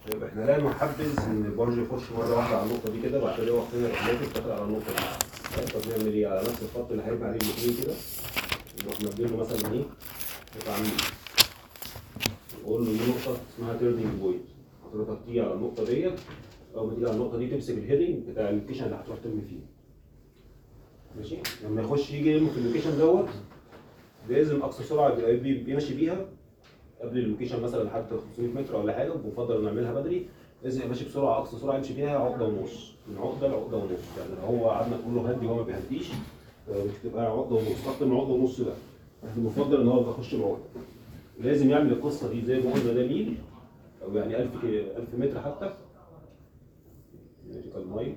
يبقى احنا لا نحبذ ان البرج يخش مره واحده على النقطه دي كده وبعد كده يقف هنا يروح نازل داخل على النقطه دي طيب طب نعمل ايه على نفس الخط اللي هيبقى عليه الاثنين كده نروح مديله مثلا ايه قطع عميل نقول له دي نقطه اسمها تيرنينج بوينت حضرتك تيجي على النقطه ديت اول ما تيجي على النقطه دي تمسك الهيدنج بتاع اللوكيشن اللي هتروح ترمي فيه ماشي لما يخش يجي يرمي في اللوكيشن دوت لازم اقصى سرعه بيبقى بي- بيمشي بيها قبل اللوكيشن مثلا لحد 500 متر ولا حاجه بفضل نعملها بدري لازم يبقى ماشي بسرعه اقصى سرعه يمشي بيها عقده ونص من عقده لعقده ونص يعني لو هو قعدنا نقول له هدي وهو ما بيهديش آه، مش بتبقى عقده ونص اكتر من عقده ونص لا احنا بنفضل ان هو يبقى يخش بعقده لازم يعمل القصه دي زي ما قلنا ده ميل او يعني 1000 كي- 1000 متر حتى نيوتيكال مايل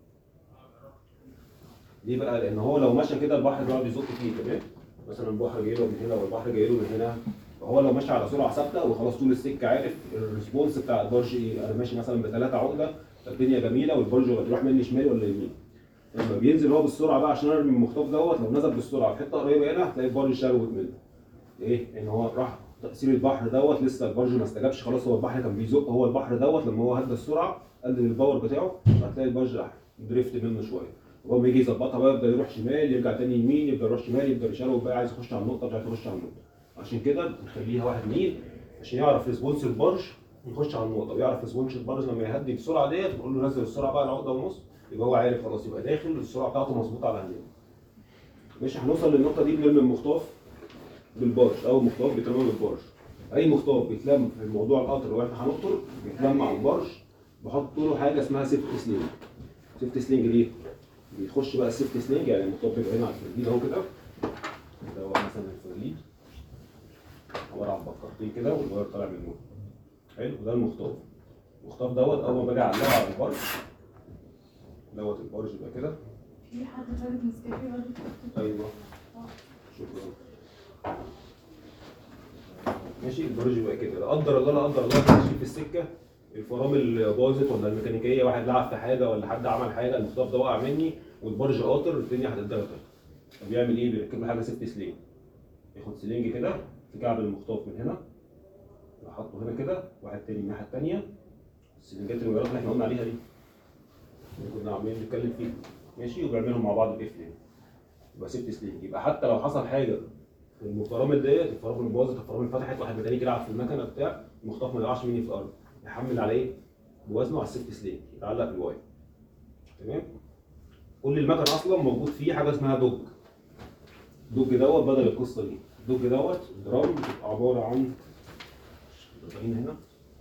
ليه بقى؟ لان هو لو مشى كده البحر بيقعد يزق فيه تمام؟ مثلا البحر جاي له من هنا والبحر جاي له من هنا فهو لو ماشي على سرعه ثابته وخلاص طول السكه عارف الريسبونس بتاع البرج ايه انا ماشي مثلا بثلاثه عقده الدنيا جميله والبرج ولا بيروح مني شمال ولا يمين لما بينزل هو بالسرعه بقى عشان ارمي المخطوف دوت لو نزل بالسرعه في حته قريبه هنا هتلاقي البرج شروت منه ايه ان هو راح تاثير البحر دوت لسه البرج ما استجابش خلاص هو البحر كان بيزق هو البحر دوت لما هو هدى السرعه قلل الباور بتاعه هتلاقي البرج راح دريفت منه شويه هو لما يجي يظبطها بقى يبدا يروح شمال يرجع تاني يمين يبدا يروح شمال يبدا يشروت بقى عايز يخش على النقطه مش عايز يخش على النقطه عشان كده بنخليها واحد ميل عشان يعرف ريسبونس البرج يخش على النقطه ويعرف ريسبونس البرج لما يهدي السرعه ديت نقول له نزل السرعه بقى لعقده ونص يبقى هو عارف خلاص يبقى داخل السرعه بتاعته مظبوطه على هناك مش هنوصل للنقطه دي بنرمي المخطاف بالبارش او المخطاف بيترمى بالبارش اي مخطاف بيتلم في موضوع القطر واحنا هنقطر بيتلم على البارش بحط له حاجه اسمها سيفت سلينج سيفت سلينج ليه؟ بيخش بقى السيفت سلينج يعني المخطاف بيبقى هنا على الفرليد اهو كده ده هو مثلا الفرليد عباره عن بكرتين كده والواير طالع منه حلو وده المخطاف المخطاف دوت اول ما باجي اعلقه على البارش دوت البارش يبقى كده في حد طالب نسكافيه برضه ايوه شكرا ماشي البرج يبقى كده لا قدر الله لا قدر الله ماشي في السكه الفرامل باظت ولا الميكانيكيه واحد لعب في حاجه ولا حد عمل حاجه المخطاف ده وقع مني والبرج قاطر الدنيا هتتدغدغ طب يعمل ايه؟ بيركب له حاجه سيفتي سلينج ياخد سلينج كده في كعب المخطاف من هنا يحطه هنا كده واحد تاني من الناحيه التانيه السلنجات الويرات اللي احنا قلنا عليها دي اللي كنا عاملين نتكلم فيها ماشي وبيعملهم مع بعض بقفل يبقى سيفتي سلينج يبقى حتى لو حصل حاجه في المفرمل ديت الفرامل باظت الفرامل فتحت واحد ميكانيكي يلعب في المكنه بتاع المخطاف ما يقعش مني في الارض يحمل على ايه؟ بوزنه على السيفتي سلينج يتعلق بالواير تمام كل المكن اصلا موجود فيه حاجه اسمها دوج دوج دوت بدل القصه دي الدوج دوت درام بتبقى عباره عن باين هنا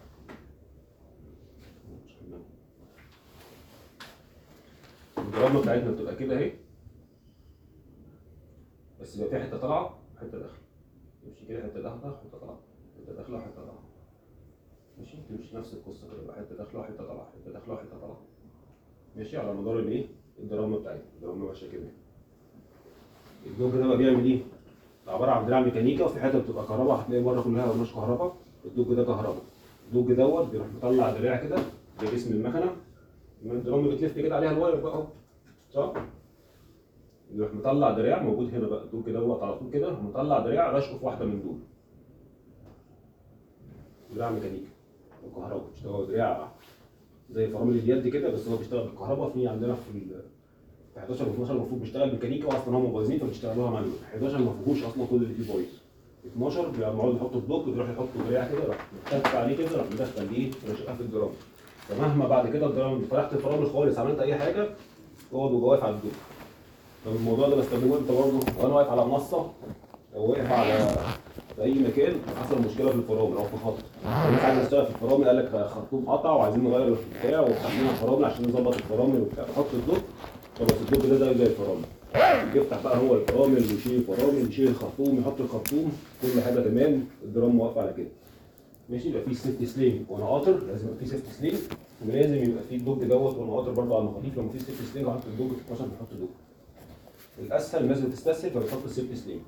الدرامه بتاعتنا بتبقى كده اهي بس يبقى في حته طالعه وحته داخله تمشي كده حته داخله وحته طالعه حته داخله وحته طالعه ماشي تمشي نفس القصه كده يبقى حته داخله وحته طالعه حته داخله وحته طالعه ماشي على مدار الايه الدرامه بتاعتنا الدرامه ماشيه كده الدوج ده بقى بيعمل ايه؟ عباره عن دراع ميكانيكا وفي حته بتبقى كهرباء هتلاقي بره كلها مش كهرباء الدوج ده كهرباء الدوج دوت بيروح مطلع دراع كده زي جسم المكنه الدرام بتلف كده عليها الواير بقى اهو صح؟ يروح مطلع دراع موجود هنا بقى الدوج دوت على طول كده مطلع دراع راشقه في واحده من دول دراع ميكانيكا وكهرباء بيشتغل دراع زي فرامل اليد كده بس هو بيشتغل بالكهرباء في عندنا في ال في 11 و 12 المفروض بيشتغل ميكانيكا واصلا هم بايظين فبيشتغلوها مانوال 11 ما فيهوش اصلا كل اللي فيه بايظ 12 بيقعدوا يحطوا البلوك بيروح يحطوا دراع كده راح متك عليه كده راح مدخل ايه راشقها في الدرام فمهما بعد كده الدرام فتحت الفرامل خالص عملت اي حاجه هو بيبقى واقف على الدوك طب الموضوع ده بستخدمه امتى برضه وانا واقف على منصه او واقف على في اي مكان حصل مشكله في الفرامل او في خط الناس عايزه تشتغل في الفرامل قال لك خرطوم قطع وعايزين نغير البتاع وفتحنا الفرامل عشان نظبط الفرامل وبتاع حط الدوك خلاص الدوك ده زي زي الفرامل يفتح بقى هو الفرامل ويشيل الفرامل يشيل الخرطوم يحط الخرطوم كل حاجه تمام الدرام واقف على كده ماشي يبقى في سيفتي سلينج وانا قاطر لازم يبقى في سيفتي سلينج ولازم يبقى في الدوج دوت وانا قاطر برضه على المخاطيف لما في سيفتي سلينج احط الدوج في 12 بحط دوج الاسهل الناس بتستسهل فبتحط السيفتي سلينج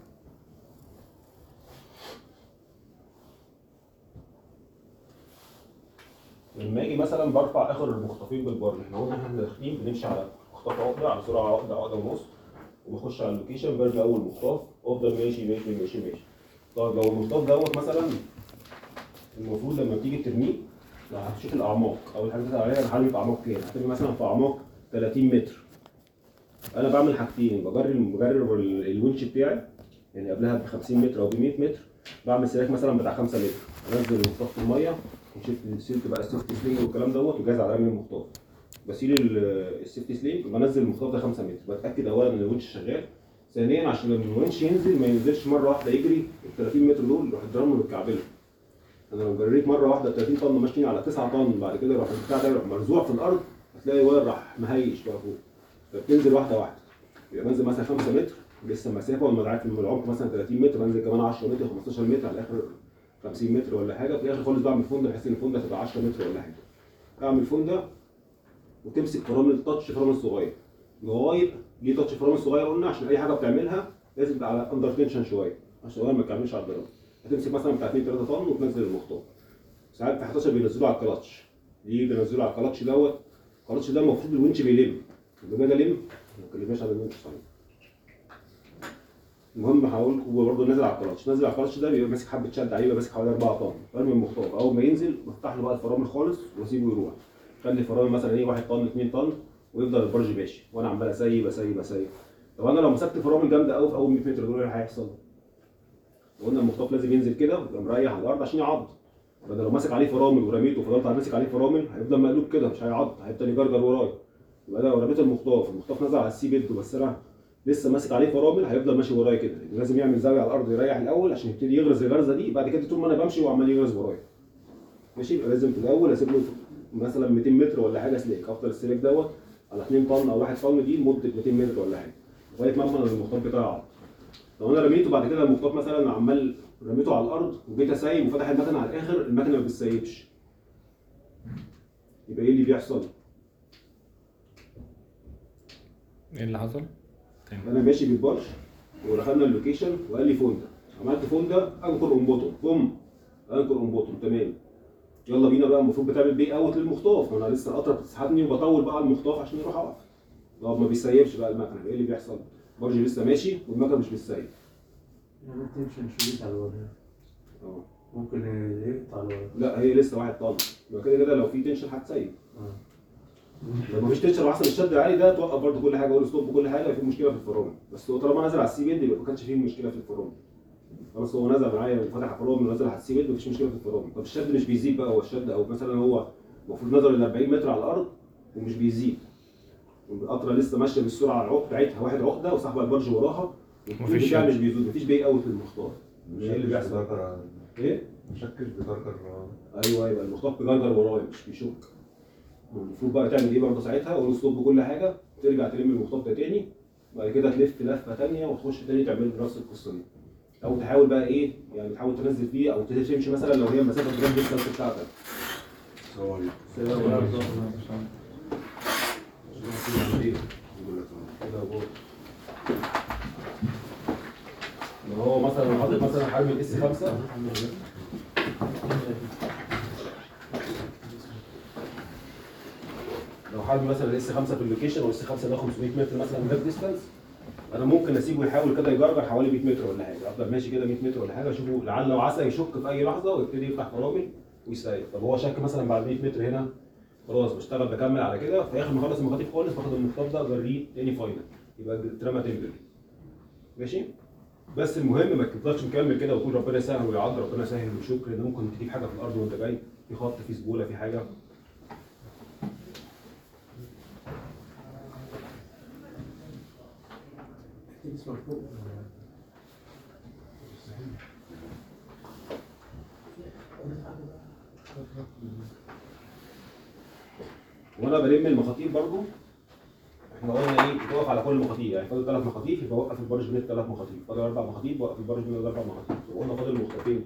لما اجي مثلا برفع اخر المخطفين بالبار احنا قلنا احنا داخلين بنمشي على مخطف عقده على سرعه عقده عقده ونص وبخش على اللوكيشن برجع اول مخطف افضل ماشي ماشي ماشي ماشي طيب لو المخطف دوت مثلا المفروض لما بتيجي ترميه لو هتشوف الاعماق اول حاجه تسال عليها الحجم في اعماق كام هتبقى مثلا في اعماق 30 متر انا بعمل حاجتين بجرب بجرب ال- الونش بتاعي يعني قبلها ب 50 متر او ب 100 متر بعمل سلاك مثلا بتاع 5 متر انزل المخطاف في الميه وشلت شلت بقى السيفتي سلينج والكلام دوت وجاهز على رمي المخطاف بشيل ال- السيفتي سلينج وبنزل المخطاف ده 5 متر بتاكد اولا ان الونش شغال ثانيا عشان لما الونش ينزل ما ينزلش مره واحده يجري ال 30 متر دول يروح يضربهم بالكعبله انا لو جريت مره واحده 30 طن ماشيين على 9 طن بعد كده يروح البتاع ده يروح مرزوع في الارض هتلاقي واير راح مهيش بقى فوق فبتنزل واحده واحده يبقى بنزل مثلا 5 متر لسه مسافه والمدعات من العمق مثلا 30 متر بنزل كمان 10 متر 15 متر على الاخر 50 متر ولا حاجه في الاخر خالص بعمل فندق بحيث ان الفندق تبقى 10 متر ولا حاجه اعمل فندق وتمسك فرامل تاتش فرامل صغير لغايه ليه تاتش فرامل صغير قلنا عشان اي حاجه بتعملها لازم تبقى على اندر تنشن شويه عشان الصغير ما تكملش على الضرب هتمسك مثلا بتاع 2 3 طن وتنزل المخطوط ساعات في 11 بينزلوا على الكلاتش ليه بينزلوا على الكلاتش دوت الكلاتش ده المفروض الونش بيلم لما اجي الم ما اتكلمناش على الونش صحيح المهم هقول لكم هو برضه نازل على الكلاتش نازل على الكلاتش ده بيبقى ماسك حبه شد عليه بيبقى ماسك حوالي 4 طن برمي المخطوط اول ما ينزل بفتح له بقى الفرامل خالص واسيبه يروح خلي الفرامل مثلا ايه 1 طن 2 طن ويفضل البرج ماشي وانا عمال اسيب اسيب اسيب طب انا لو مسكت فرامل جامده قوي في اول 100 متر دول ايه اللي هيحصل؟ قلنا المخطوط لازم ينزل كده ويبقى مريح على الارض عشان يعض فانا لو ماسك عليه فرامل ورميته وفضلت ماسك عليه فرامل هيفضل مقلوب كده مش هيعض هيفضل يجرجر ورايا يبقى انا لو رميت المخطاف المخطاف نزل على السي بيد بس انا لسه ماسك عليه فرامل هيفضل ماشي ورايا كده لازم يعمل زاويه على الارض يريح الاول عشان يبتدي يغرز الغرزه دي بعد كده طول ما انا بمشي وعمال يغرز ورايا ماشي يبقى لازم في الاول اسيب له مثلا 200 متر ولا حاجه سليك افضل السليك دوت على 2 طن او 1 طن دي لمده 200 متر ولا حاجه لغايه ما اضمن ان المخطاف بتاعي يعض لو انا رميته بعد كده المخطاف مثلا عمال رميته على الارض وجيت اسيب وفتح المكنه على الاخر المكنه ما بتسيبش يبقى ايه اللي بيحصل؟ ايه اللي حصل؟ تاني انا ماشي بالبرش ودخلنا اللوكيشن وقال لي فوندا عملت فوندا انكر اون بوتوم بوم انكر اون بوتوم تمام يلا بينا بقى المفروض بتعمل بيه اوت للمخطاف ما انا لسه القطره بتسحبني وبطول بقى على المخطاف عشان يروح اقف طب ما بيسيبش بقى المكنه ايه اللي بيحصل؟ برج لسه ماشي والمكنه مش بتسيب يعني تنشن شديد على الوجه اه ممكن يقطع الوجه لا هي لسه واحد طن يبقى كده كده لو في تنشن هتسيب اه لو مفيش تنشن وحصل الشد العالي ده توقف برضه كل حاجه قول ستوب كل حاجه في مشكله في الفرامل بس هو طالما نزل على السي بيد يبقى ما كانش فيه مشكله في الفرامل خلاص هو نزل معايا وفتح الفرامل ونزل على السي بيد مفيش مشكله في الفرامل طب الشد مش بيزيد بقى هو الشد او مثلا هو المفروض نزل ال 40 متر على الارض ومش بيزيد والقطره لسه ماشيه بالسرعه على العقد بتاعتها واحد عقده وسحبه البرج وراها مفيش بتاعها شد. مش بيزيد مفيش بي اوت للمختار ايه اللي بيحصل؟ ايه؟ مشكل بترجر ايوه يبقى المخطوط بيجرجر ورايا مش بيشك المفروض بقى تعمل ايه برضه ساعتها قول ستوب كل حاجه ترجع تلم المخطوط ده تاني بعد كده تلف لفه تانيه وتخش تاني تعمل نفس القصه دي او تحاول بقى ايه يعني تحاول تنزل فيه او تمشي مثلا لو هي مسافه جنب السلك بتاعتك سوري لو هو مثلا حاطط مثلا حجم الاس 5 لو حجم مثلا الاس 5 في اللوكيشن والاس 5 ده 500 متر مثلا باك ديستانس انا ممكن اسيبه يحاول كده يجرجر حوالي 100 متر ولا حاجه افضل ماشي كده 100 متر ولا حاجه اشوفه لعل وعسى يشك في اي لحظه ويبتدي يفتح فرامل ويسيب طب هو شك مثلا بعد 100 متر هنا خلاص بشتغل بكمل على كده في اخر ما اخلص المخاطيف خالص باخد المخطاف ده اجريه تاني فاينل يبقى اترمى تمبري ماشي بس المهم ما تفضلش مكمل كده وتقول ربنا يسهل ويعض ربنا يسهل وشكر ان ممكن تجيب حاجه في الارض وانت جاي في خط في سبوله في حاجه اسمه فوق وانا بلم المخاطيف برضو احنا قلنا ايه بتقف على كل المخاطيف يعني فاضل ثلاث مخاطيف يبقى وقف البرج بين ثلاث مخاطيف فاضل اربع مخاطيف بوقف البرج بين اربع مخاطيف وقلنا فاضل مخطفين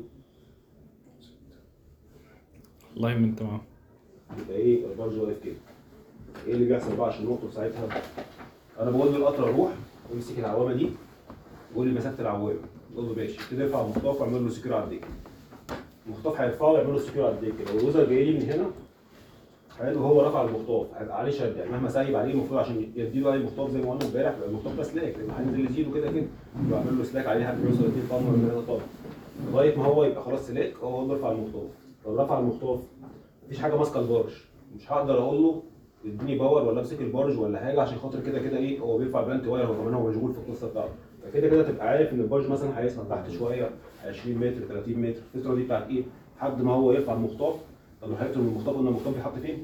والله ما انت معاه يبقى ايه البرج واقف كده ايه اللي بيحصل بقى عشان نقطه ساعتها انا بقول للقطر روح امسك العوامه دي وقول لي مسكت العوامه قول له ماشي ابتدي ارفع المخطاف واعمل له سكيور على الديك المخطاف هيرفعه ويعمل له سكيور على الديك لو الوزر جاي لي من هنا حلو هو رفع المخطاف هيبقى عليه شد يعني مهما سايب عليه المفروض عشان يديله اي مخطاف زي ما قلنا امبارح يبقى المخطاف ده سلاك لان هينزل يزيده كده كده يبقى اعمل له سلاك عليه حد يوصل 2 طن ولا 3 طن لغايه ما هو يبقى خلاص سلاك هو هو رفع المخطاف لو رفع المخطاف مفيش حاجه ماسكه البارج مش هقدر اقول له اديني باور ولا امسك البارج ولا حاجه عشان خاطر كده كده ايه هو بيرفع بلانت واير هو كمان هو مشغول في القصه بتاعته فكده كده تبقى عارف ان البارج مثلا هيسند تحت شويه 20 متر 30 متر الفتره دي بتاعت ايه لحد ما هو يرفع المخطاف طب لو هيكتب المخطاف قلنا المخطاف بيتحط فين؟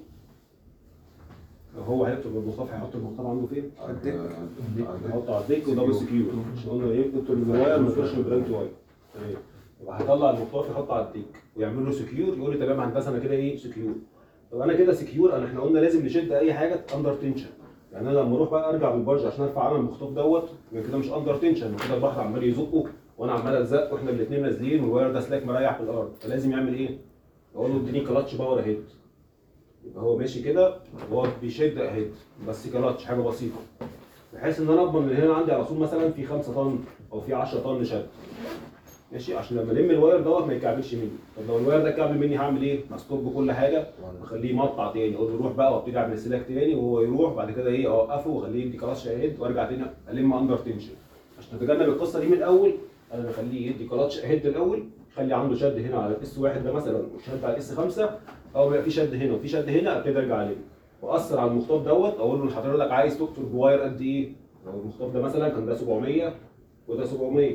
لو هو هيكتب المخطاف هيحط المخطاف عنده فين؟ على الديك على الديك. نحطه على الديك ودبل سكيور عشان قلنا ايه يكتب الواير ما يكتبش البلانت واير تمام يبقى هيطلع المخطاف يحطه على الديك ويعمل له سكيور يقول لي تمام هندسه انا كده ايه سكيور طب انا كده سكيور انا احنا قلنا لازم نشد اي حاجه اندر تنشن يعني انا لما اروح بقى ارجع بالبرج عشان ارفع انا المخطوف دوت يبقى كده مش اندر تنشن كده البحر عمال يزقه وانا عمال ازق واحنا الاثنين نازلين والواير ده سلاك مريح في الارض فلازم يعمل ايه؟ اقول له اديني كلاتش باور اهيد يبقى هو ماشي كده هو بيشد اهيد بس كلاتش حاجه بسيطه بحيث ان انا اضمن ان هنا عندي على طول مثلا في 5 طن او في 10 طن شد ماشي عشان لما الم الواير دوت ما يكعبلش مني طب لو الواير ده كعبل مني هعمل ايه؟ هستوب كل حاجه واخليه مقطع تاني اقول له روح بقى وابتدي اعمل سلاك تاني وهو يروح بعد كده ايه اوقفه واخليه يدي كلاش اهيد وارجع تاني الم اندر تنشن عشان اتجنب القصه دي من الاول انا بخليه يدي كلاتش اهيد الاول يخلي عنده شد هنا على الاس واحد ده مثلا وشد على الاس خمسه او بيبقى في شد هنا وفي شد هنا ابتدي ارجع عليه واثر على المخطوط دوت اقول له حضرتك عايز تكتب بواير قد ايه؟ لو المخطوط ده مثلا كان ده 700 وده 700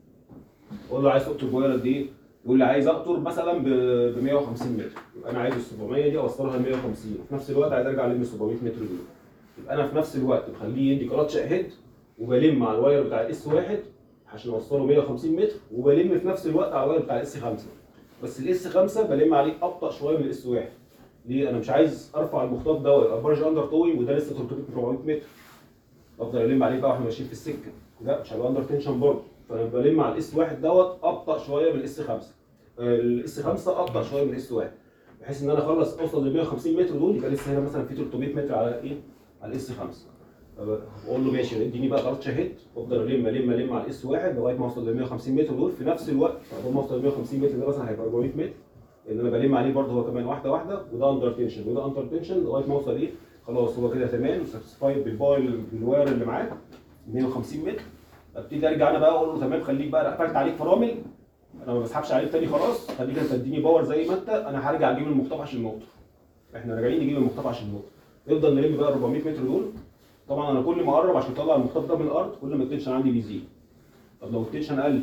اقول له عايز تقطر بواير قد ايه؟ يقول لي عايز اقطر مثلا ب 150 متر يبقى انا عايز ال 700 دي اوصلها ل 150 في نفس الوقت عايز ارجع الم 700 متر دول يبقى انا في نفس الوقت بخليه يدي كلاتش اهيد وبلم على الواير بتاع الاس واحد عشان اوصله 150 متر وبلم في نفس الوقت على الواير بتاع الاس 5 بس الاس 5 بلم عليه ابطا شويه من الاس واحد ليه؟ انا مش عايز ارفع المخطاط ده ويبقى برج اندر توينج وده لسه 300 400 متر افضل الم عليه بقى واحنا ماشيين في السكه لا مش هيبقى اندر تنشن برضه فانا بلم على الاس واحد دوت ابطا شويه من الاس 5 الاس 5 ابطا شويه من الاس واحد بحيث ان انا اخلص اوصل ل 150 متر دول يبقى لسه هنا مثلا في 300 متر على ايه؟ على الاس 5 بقول له ماشي اديني بقى كارت شاهد وافضل الم الم الم على الاس واحد لغايه ما اوصل ل 150 متر دول في نفس الوقت اول ما اوصل ل 150 متر ده مثلا هيبقى 400 متر لان انا بلم عليه برضه هو كمان واحده واحده وده اندر تنشن وده اندر تنشن لغايه ما اوصل ايه خلاص هو كده تمام ساتسفايد بالبايل بالواير اللي معاه 150 متر ابتدي ارجع انا بقى اقول له تمام خليك بقى قفلت عليك فرامل انا ما بسحبش عليك تاني خلاص خليك انت تديني باور زي ما انت انا هرجع اجيب المخطف عشان نقطه احنا راجعين نجيب المخطف عشان نقطه نفضل نلم بقى 400 متر دول طبعا انا كل ما اقرب عشان اطلع المخطف ده من الارض كل ما التنشن عندي بيزيد طب لو التنشن قل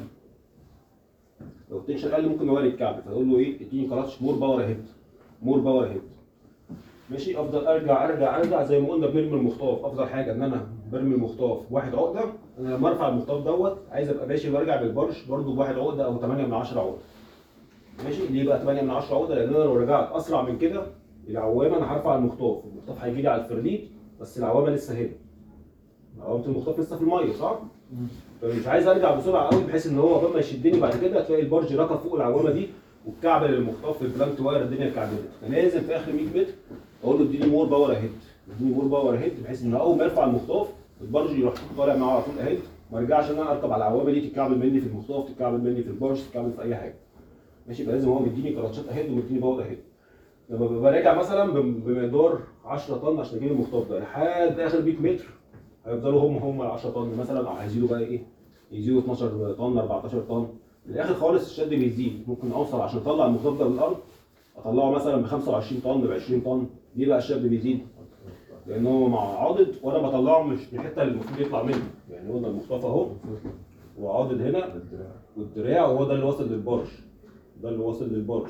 لو التنشن قل ممكن يوري الكعب فاقول له ايه اديني كلاتش مور باور اهيد مور باور اهيد ماشي افضل ارجع ارجع ارجع زي ما قلنا بنرمي المخطاف افضل حاجه ان انا برمي المخطاف بواحد عقده انا لما ارفع المخطاف دوت عايز ابقى ماشي وارجع بالبرش برده بواحد عقده او 8 من 10 عقده ماشي ليه بقى 8 من 10 عقده لان انا لو رجعت اسرع من كده العوامه انا هرفع المخطاف المخطاف هيجي لي على الفرليت بس العوامه لسه هنا عوامه المخطاف لسه في الميه صح؟ فمش عايز ارجع بسرعه قوي بحيث ان هو قبل ما يشدني بعد كده هتلاقي البرج ركب فوق العوامه دي والكعبل المخطاف في البلانت واير الدنيا اتكعبلت فلازم في اخر 100 متر اقول له اديني مور باور اهيد اديني مور باور اهيد بحيث ان اول ما يرفع المخطاف البرج يروح طالع معاه على طول اهيد ما ارجعش ان انا اركب على العوامه دي تتكعبل مني في المخطاف تتكعبل مني في البرج تتكعبل في اي حاجه ماشي يبقى لازم هو مديني كراتشات اهيد ومديني باور اهيد لما ببقى راجع مثلا بم- بمقدار 10 طن عشان اجيب المخطاف ده لحد اخر 100 متر هيفضلوا هم هم ال 10 طن مثلا او هيزيدوا بقى ايه يزيدوا 12 طن 14 طن في الاخر خالص الشد بيزيد ممكن اوصل عشان اطلع المخطاف ده من الارض اطلعه مثلا ب 25 طن ب 20 طن ليه بقى الشد بيزيد؟ لان هو مع عاضد وانا بطلعه مش من الحته اللي المفروض يطلع منها يعني قلنا المخطاف اهو وعاضد هنا والدراع وهو ده اللي واصل للبرش ده اللي واصل للبرش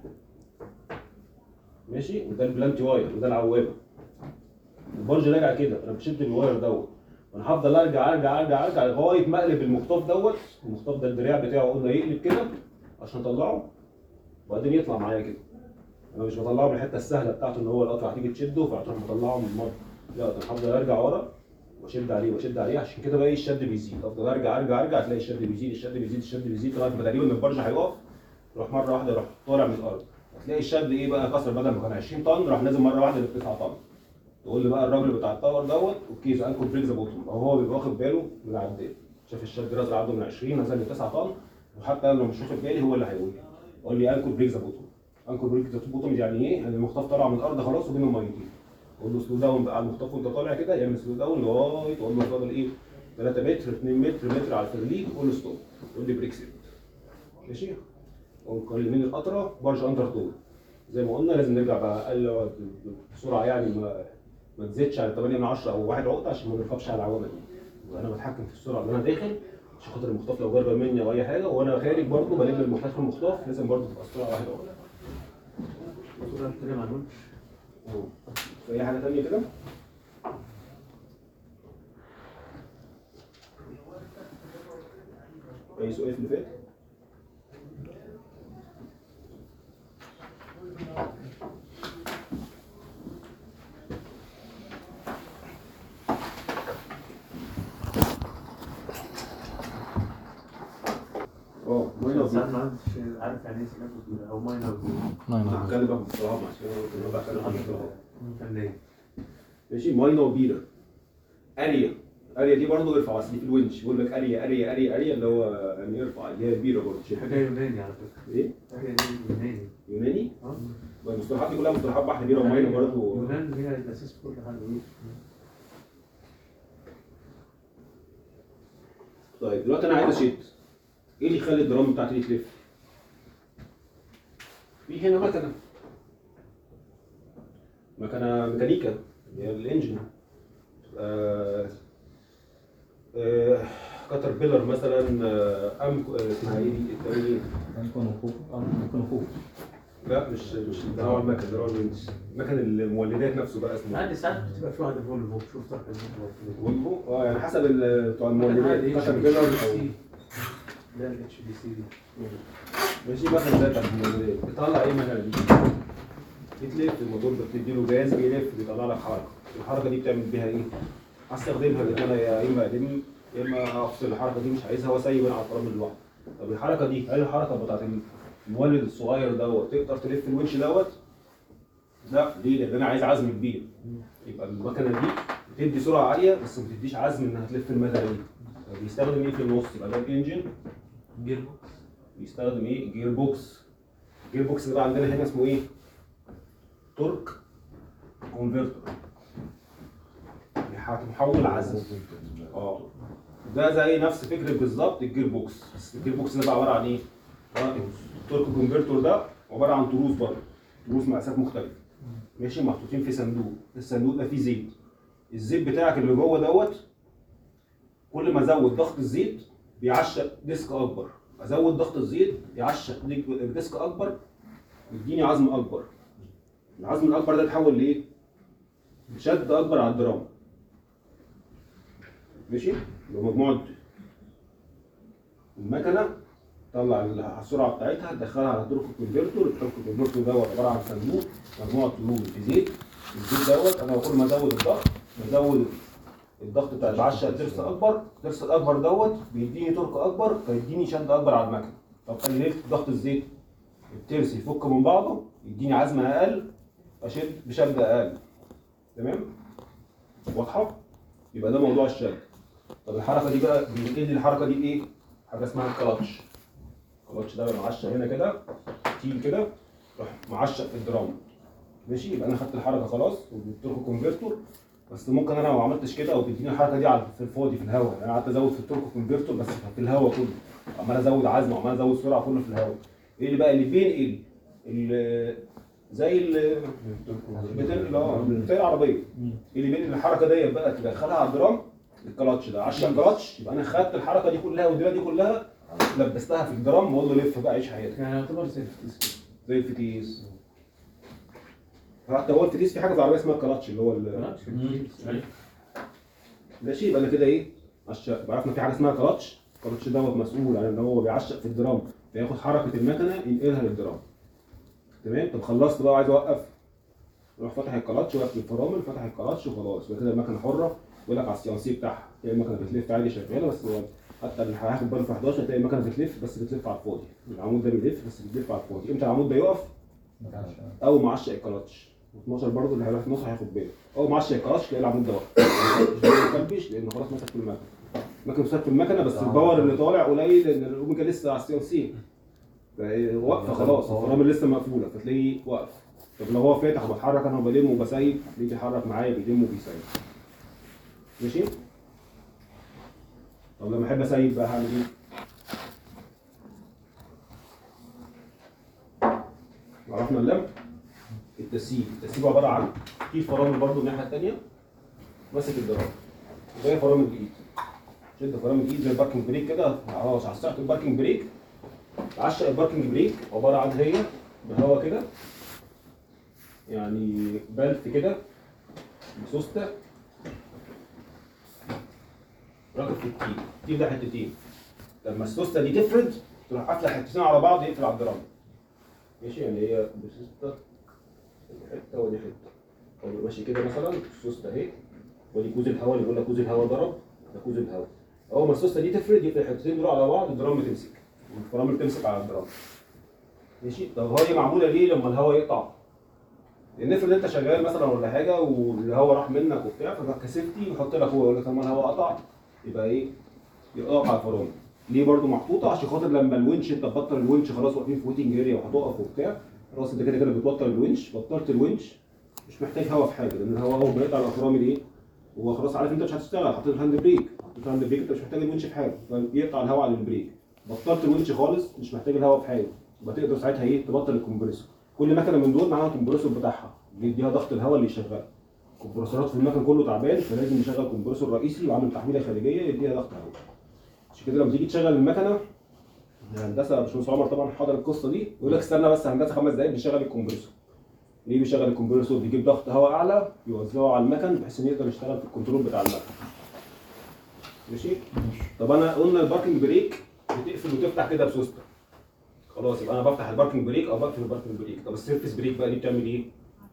ماشي وده البلانتي واير وده العوامه البرج راجع كده انا بشد الواير دوت وانا هفضل ارجع ارجع ارجع ارجع لغايه ما اقلب المخطاف دوت المخطاف ده الدراع بتاعه قلنا يقلب كده عشان اطلعه وبعدين يطلع معايا كده انا مش بطلعه من الحته السهله بتاعته ان هو القطعه هتيجي تشده فهتروح مطلعه من المره لا ده انا هفضل ارجع ورا واشد عليه واشد عليه عشان كده بقى ايه الشد بيزيد افضل ارجع ارجع ارجع تلاقي الشد بيزيد الشد بيزيد الشد بيزيد لغايه ما تقريبا البرج هيقف يروح مره واحده يروح طالع من الارض هتلاقي الشد ايه بقى كسر بدل ما كان 20 طن راح نازل مره واحده ل 9 طن تقول لي بقى الراجل بتاع التاور دوت اوكي سو انكل بريك ذا بوتوم او هو بيبقى واخد باله من العداد شاف الشد نازل عنده من 20 نزل ل 9 طن وحتى انا لو مش واخد بالي هو اللي هيقول لي يقول لي انكل بريك ذا بوتوم انكل بريك ذا بوتوم يعني ايه؟ يعني المخطاف طالع من الارض خلاص وبينه ميتين قول له سلو داون بقى على المخطاف وانت طالع كده يعمل سلو داون لغايه تقول له فاضل ايه 3 متر 2 متر متر على الفرليك قول له ستوب قول لي بريك سيت ماشي ونقل من القطره برج اندر طول زي ما قلنا لازم نرجع بقى اقل بسرعه يعني ما ما تزيدش على 8 من 10 او 1 عقده عشان ما نركبش على العوامل دي وانا بتحكم في السرعه اللي انا داخل عشان خاطر المخطاف لو جرب مني او اي حاجه وانا خارج برضه بلم المخطاف في المخطاف لازم برضه تبقى السرعه 1 عقده الصورة بتتكلم عن ونش في اي حاجه ثانيه كده اي سؤال في اللي فات اه ماينر ساعات ما عندش عارف يعني ايه سكات كبيرة او ماينر ناين انا هتكلم بقى بصراحه مع انا بتكلم عن الصراحه فنية ماشي ماينر بيرر اريا اريا دي برضه ارفع اصل دي في الونش بيقول لك اريا اريا اريا اريا اللي هو يعني ارفع اللي هي بيرة برضه شيء حاجة يوناني على فكرة ايه حاجة دي يوناني يوناني اه المصطلحات دي كلها مصطلحات بحر بيرة وماينر برضه يونان هي الأساس في كل حاجة طيب دلوقتي انا عايز اشد ايه اللي يخلي الدرام بتاعتي دي تلف؟ في هنا مكنه مكنه ميكانيكا اللي هي الانجن آه آه كاتر بيلر مثلا آه ام آه، اسمها ايه دي التاني إيه؟ لا مش مش ده هو المكن ده هو الونش. مكن المولدات نفسه بقى اسمه عندي ساعات بتبقى في واحدة فولفو شوف طرح الفولفو فولفو اه يعني حسب ال- بتوع المولدات كاتر بيلر او لا الاتش دي سي دي ماشي مثلا ده بتاعت المولدات بتطلع ايه مثلا دي؟ بتلف الموتور ده بتديله جاز بيلف بيطلع لك حركه الحركه دي بتعمل بيها ايه؟ هستخدمها ان انا يا اما الم يا اما افصل الحركه دي مش عايزها واسيب انا على الفرامل لوحده طب الحركه دي هل الحركه بتاعت المولد الصغير دوت تقدر تلف الونش دوت؟ لا ليه؟ لان انا عايز عزم كبير يبقى المكنه دي بتدي سرعه عاليه بس ما بتديش عزم انها تلف المكنه دي طب بيستخدم ايه في النص؟ يبقى ده الانجن جير بوكس بيستخدم ايه جير بوكس جير بوكس ده بقى عندنا هنا اسمه ايه تورك كونفرتر محول عزم اه ده زي نفس فكره بالظبط الجير بوكس بس الجير بوكس ده بقى عباره عن ايه آه، التورك كونفرتور ده عباره عن تروس برضه تروس مقاسات مختلفه ماشي محطوطين في صندوق الصندوق ده فيه زيت الزيت بتاعك اللي جوه دوت كل ما ازود ضغط الزيت بيعشق ديسك اكبر ازود ضغط الزيت يعشق ديك- ديسك اكبر يديني عزم اكبر العزم الاكبر ده يتحول لايه شد اكبر على الدرام ماشي لو مجموعه المكنه تطلع السرعه بتاعتها تدخلها على تورك كونفرتور التورك كونفرتور دوت عباره عن صندوق مجموعه طلول في زيت الزيت دوت انا كل ما ازود الضغط بزود الضغط بتاع العشة ترس اكبر الترس الاكبر دوت بيديني تورك اكبر فيديني شد اكبر على المكنه طب قللت ضغط الزيت الترس يفك من بعضه يديني عزم اقل اشد بشد اقل تمام واضحه يبقى ده موضوع الشد طب الحركه دي بقى بننقل الحركه دي بايه حاجه اسمها الكلاتش الكلاتش ده معشق هنا كده تيل كده راح معشق في الدرام ماشي يبقى انا خدت الحركه خلاص والتورك كونفرتور بس ممكن انا لو ما عملتش كده او تديني الحركه دي على في الفاضي في الهواء يعني انا قعدت ازود في التورك كونفرتور بس في الهواء كله عمال ازود عزم وعمال ازود سرعه كله في الهواء ايه اللي بقى اللي بينقل ال- زي ال بتنقل اه بتاع العربيه اللي بينقل الحركه ديت بقى تدخلها على الدرام الكلاتش ده عشان الكلاتش يبقى انا خدت الحركه دي كلها والدنيا دي كلها لبستها في الدرام واقول له لف بقى عيش حياتك يعني يعتبر زي الفتيس كده زي الفتيس حتى هو الفتيس في حاجه في العربيه اسمها الكلاتش اللي هو ال- مالكش في الفتيس. ماشي يبقى انا كده ايه عشق عرفنا في حاجه اسمها كلاتش الكلاتش دوت مسؤول عن ان هو بيعشق في الدرام فياخد حركه المكنه ينقلها للدرام تمام طب خلصت بقى وعايز اوقف روح فتح الكلاتش وقف الفرامل فتح الكلاتش وخلاص يبقى كده المكنه حره يقول لك على السيانسي بتاعها تلاقي المكنه بتلف عادي شغاله بس هو حتى اللي هياخد باله في 11 تلاقي المكنه بتلف بس بتلف على الفاضي العمود ده بيلف بس بيلف على الفاضي امتى العمود ده يقف اول ما عشق الكلاتش 12 برضه اللي هيروح في النص هياخد باله اول ما عشق الكلاتش تلاقي العمود ده واقف مش بيكلبش لان خلاص مسك في المكنه المكنه مسك في المكنه بس الباور اللي طالع قليل لان الاوميجا لسه على السي ان سي واقفه خلاص الفرامل لسه مقفوله فتلاقيه واقف طب لو هو فاتح وبتحرك انا وبلم وبسيب بيجي يحرك معايا بيلم وبيسيب ماشي طب لما احب اسيب بقى هعمل ايه؟ عرفنا اللم التسييب التسييب عباره عن في فرامل برضو الناحيه الثانيه ماسك الدراج زي فرامل الايد شد فرامل الايد زي الباركنج بريك كده خلاص عشقت الباركنج بريك عشق الباركنج بريك عباره عن هي بهوا كده يعني بلف كده بسوسته راكب في التيل التيل ده حتتين لما السوسته دي تفرد تروح قافله حتتين على بعض يقفل على الدرام ماشي يعني هي بسوسته ودي حته ودي حته طب ماشي كده مثلا السوسته اهي ودي كوز الهواء اللي بيقول لك كوز الهواء ضرب ده كوز الهواء اول ما السوسته دي تفرد يقفل الحتتين دول على بعض الدرام تمسك والفرامل تمسك على الدرام ماشي طب هي معموله ليه لما الهواء يقطع لان افرض انت شغال مثلا ولا حاجه والهواء راح منك وبتاع فكسفتي ويحط لك هو يقول لك لما الهواء قطع يبقى ايه يقف على الفرامل ليه برضو محطوطه عشان خاطر لما الونش انت تبطل الونش خلاص واقفين في ويتنج اريا وهتقف وبتاع خلاص انت كده كده بتبطل الونش بطلت الونش مش محتاج هواء في حاجه لان الهواء اول ما يقطع على الفرامل ايه هو خلاص عارف انت مش هتشتغل حطيت الهاند بريك حطيت الهاند بريك انت مش محتاج الونش في حاجه فيقطع الهواء على البريك بطلت الونش خالص مش محتاج الهواء في حاجه يبقى تقدر ساعتها ايه تبطل الكمبريسور كل مكنه من دول معاها الكمبريسور بتاعها بيديها ضغط الهواء اللي يشغلها الكمبرسورات في المكن كله تعبان فلازم يشغل كمبرسور رئيسي وعامل تحويله خارجيه يديها ضغط هواء عشان كده لما تيجي تشغل المكنه الهندسه باشمهندس عمر طبعا حاضر القصه دي يقول لك استنى بس هندسه خمس دقايق بيشغل الكمبرسور ليه بيشغل الكمبرسور بيجيب ضغط هواء اعلى يوزعه على المكن بحيث انه يقدر يشتغل في الكنترول بتاع المكن ماشي طب انا قلنا الباركنج بريك بتقفل وتفتح كده بسوسته خلاص يبقى انا بفتح الباركنج بريك او بقفل الباركنج بريك طب السيرفيس بريك بقى دي بتعمل ايه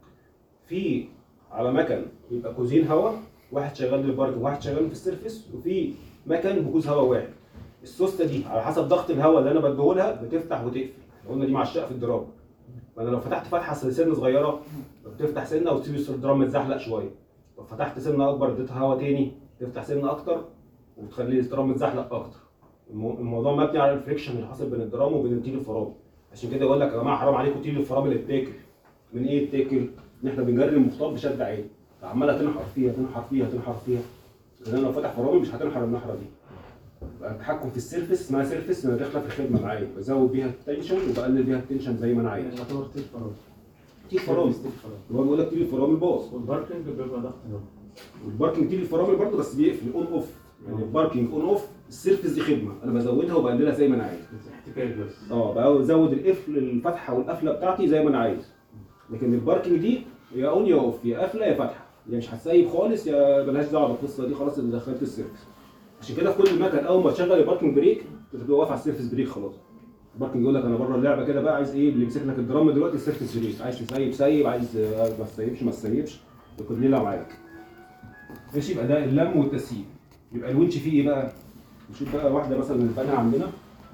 في على مكن يبقى كوزين هواء واحد شغال للباركنج وواحد شغال في السيرفيس وفي مكن بكوز هواء واحد السوسته دي على حسب ضغط الهواء اللي انا بديهولها بتفتح وتقفل قلنا دي مع الشقه في الدرام فانا لو فتحت فتحه سن صغيره بتفتح سنه وتسيب الدرام متزحلق شويه لو فتحت سنه اكبر اديتها هواء تاني تفتح سنه اكتر وتخلي الدرام متزحلق اكتر المو- الموضوع مبني على الفريكشن اللي حاصل بين الدرام وبين تيل الفرامل عشان كده يقول لك يا جماعه حرام عليكم تيل الفرامل التاكل من ايه التاكل؟ ان احنا بنجري المخطاط بشد عالي فعماله تنحر فيها تنحر فيها تنحر فيها لان لو فتح فرامل مش هتنحر النحره دي بقى التحكم في السيرفس اسمها سيرفس انا داخله في الخدمه معايا بزود بيها التنشن وبقلل بيها التنشن زي ما انا عايز يعني يعتبر تيل فرامل تيل فرامل تيل فرامل هو بيقول لك تيل الفرامل باظ والباركنج بيبقى ضغط هواء والباركنج تيل الفرامل برضه بس بيقفل اون اوف يعني الباركنج اون اوف السيرفس دي خدمه انا بزودها وبقللها زي ما انا عايز احتكاك بس اه بقى بزود القفل الفتحه والقفله بتاعتي زي ما انا عايز لكن الباركنج دي يا اون يا اوف يا قافله يا فاتحه يا مش هتسيب خالص يا بلاش دعوه بالقصه دي خلاص اللي دخلت السيرفس عشان كده في كل مكان اول ما تشغل الباركنج بريك بتبقى واقف على السيرفس بريك خلاص الباركنج يقول لك انا بره اللعبه كده بقى عايز ايه اللي يمسك لك الدرام دلوقتي السيرفس بريك عايز تسيب سيب عايز آه، ما تسيبش ما تسيبش يكون ليله معاك ماشي يبقى ده اللم والتسييب يبقى الونش فيه ايه بقى؟ نشوف بقى واحده مثلا من البنا عندنا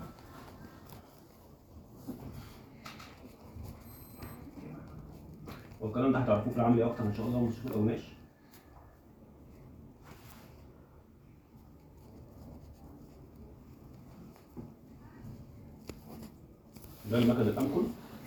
والكلام ده هتعرفوه في العملي اكتر ان شاء الله ونشوف القماش ده المكن الامكن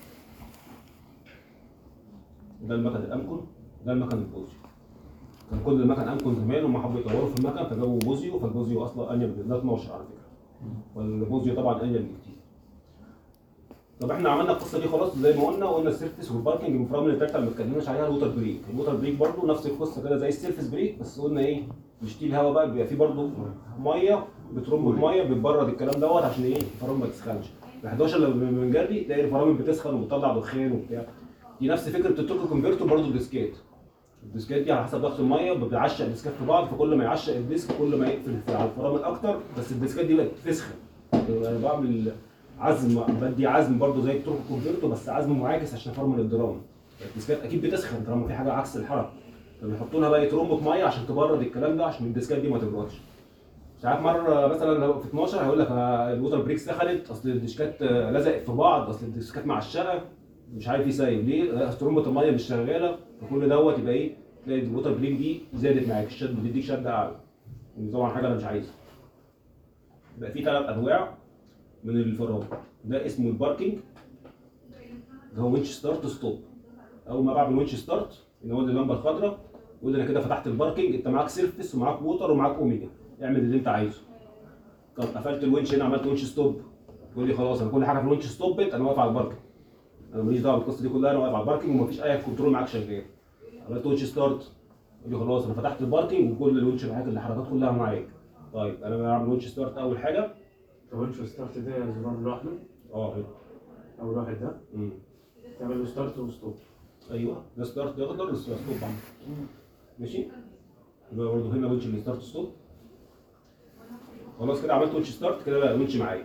ده المكن الامكن ده المكن البوزيو كان كل المكن امكن زمان هم حبوا يطوروا في المكن فجابوا بوزيو فالبوزيو اصلا انيل من ده 12 على فكره والبوزيو طبعا انيل بكتير طب احنا عملنا القصه دي خلاص زي ما قلنا قلنا السيرفس والباركنج المفرمل التالتة اللي ما اتكلمناش عليها الووتر بريك الووتر بريك برضو نفس القصه كده زي السيرفس بريك بس قلنا ايه مش تيل هوا بقى بيبقى فيه برضو ميه بترم بميه بتبرد الكلام دوت عشان ايه الفرامل ما تسخنش ال 11 لما بنجري تلاقي الفرامل بتسخن وبتطلع دخان وبتاع دي نفس فكره التورك كونفرتور برضو الديسكات الديسكات دي على حسب ضغط الميه بيعشق الديسكات في بعض فكل ما يعشق الديسك كل ما يقفل على الفرامل اكتر بس الديسكات دي بقت تسخن انا بعمل عزم بدي عزم برضو زي التورك كونفرتور بس عزم معاكس عشان افرمل الدرام الديسكات اكيد بتسخن طالما في حاجه عكس الحركه فبيحطوا لها بقى ترمبه ميه عشان تبرد الكلام ده عشان الديسكات دي ما تبردش ساعات مره مثلا لو في 12 هيقول لك آه، الووتر بريك سخنت اصل الديسكات آه، لزقت في بعض اصل الديسكات معشقه مش عارف يسيب ليه آه، اصل ترمبه الميه مش شغاله فكل دوت يبقى ايه تلاقي الووتر بريك دي زادت معاك الشد بتديك شد اعلى ودي طبعا حاجه انا مش عايزها يبقى في ثلاث انواع من الفرامل ده اسمه الباركينج ده هو وينش ستارت ستوب اول ما بعمل وينش ستارت ينور لي اللمبه الخضراء يقول لي انا كده فتحت الباركينج انت معاك سيرفس ومعاك ووتر ومعاك اوميجا اعمل اللي انت عايزه طب قفلت الونش هنا عملت ونش ستوب يقول لي خلاص انا كل حاجه في الونش ستوبت انا واقف على الباركينج انا ماليش دعوه بالقصه دي كلها انا واقف على الباركنج ومفيش اي كنترول معاك شغال عملت ويتش ستارت يقول لي خلاص انا فتحت الباركنج وكل الويتش معاك الحركات كلها معاك طيب انا بعمل ويتش ستارت اول حاجه لو انت ستارت ده زرار لوحده اه اول واحد ده امم تعمل له ستارت وستوب ايوه ده ستارت ده يقدر ستوب ماشي يبقى برضه هنا ويتش ستارت ستوب خلاص كده عملت ويتش ستارت كده بقى ويتش معايا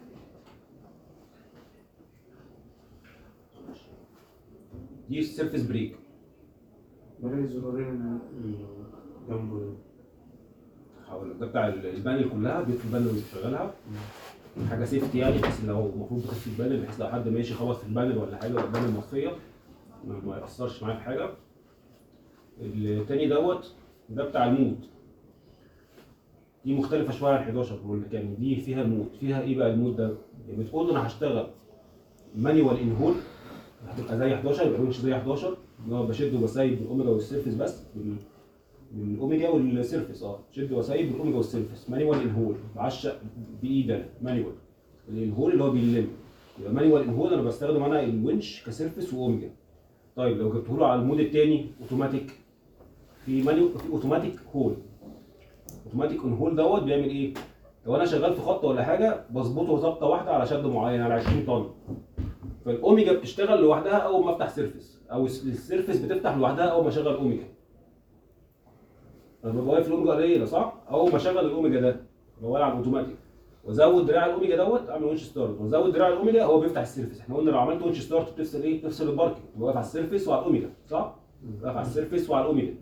دي السيرفيس بريك بلاقي زرارين جنبه هقول لك ده بتاع البانل كلها بيت البانل اللي بتشغلها حاجه سيفتي يعني بحيث لو المفروض تخش البانل بحيث لو حد ماشي خبط في البانل ولا حاجه ولا البانل مصفيه ما ما ياثرش معاه في حاجه التاني دوت ده بتاع المود دي مختلفه شويه عن 11 بقول لك يعني دي فيها مود فيها ايه بقى المود ده يعني بتقول له انا هشتغل مانيوال انهول هتبقى زي 11 يبقى الونش زي 11 ان هو بشد وبسيب بالاوميجا والسيرفس بس بال- بالاوميجا والسيرفس اه شد وسيب بالاوميجا والسيرفس مانيوال انهول بعشق بايدي انا مانيوال الانهول اللي هو بيلم يبقى مانيوال انهول انا بستخدم انا الونش كسيرفس واوميجا طيب لو جبته له على المود الثاني اوتوماتيك في مانيو في اوتوماتيك هول اوتوماتيك اون هول دوت بيعمل ايه؟ لو انا شغال في خط ولا حاجه بظبطه ظبطه واحده على شد معين على 20 طن فالاوميجا بتشتغل لوحدها اول ما افتح سيرفس او الس- السيرفس بتفتح لوحدها اول ما اشغل اوميجا انا ببقى واقف الاوميجا قليله صح؟ اول ما اشغل الاوميجا ده هو على الاوتوماتيك وازود دراع الاوميجا دوت اعمل ونش ستارت وازود دراع الاوميجا هو بيفتح السيرفس احنا قلنا لو عملت ونش ستارت بتفصل ايه؟ بتفصل الباركنج واقف على السيرفس وعلى الاوميجا صح؟ واقف على السيرفس وعلى الاوميجا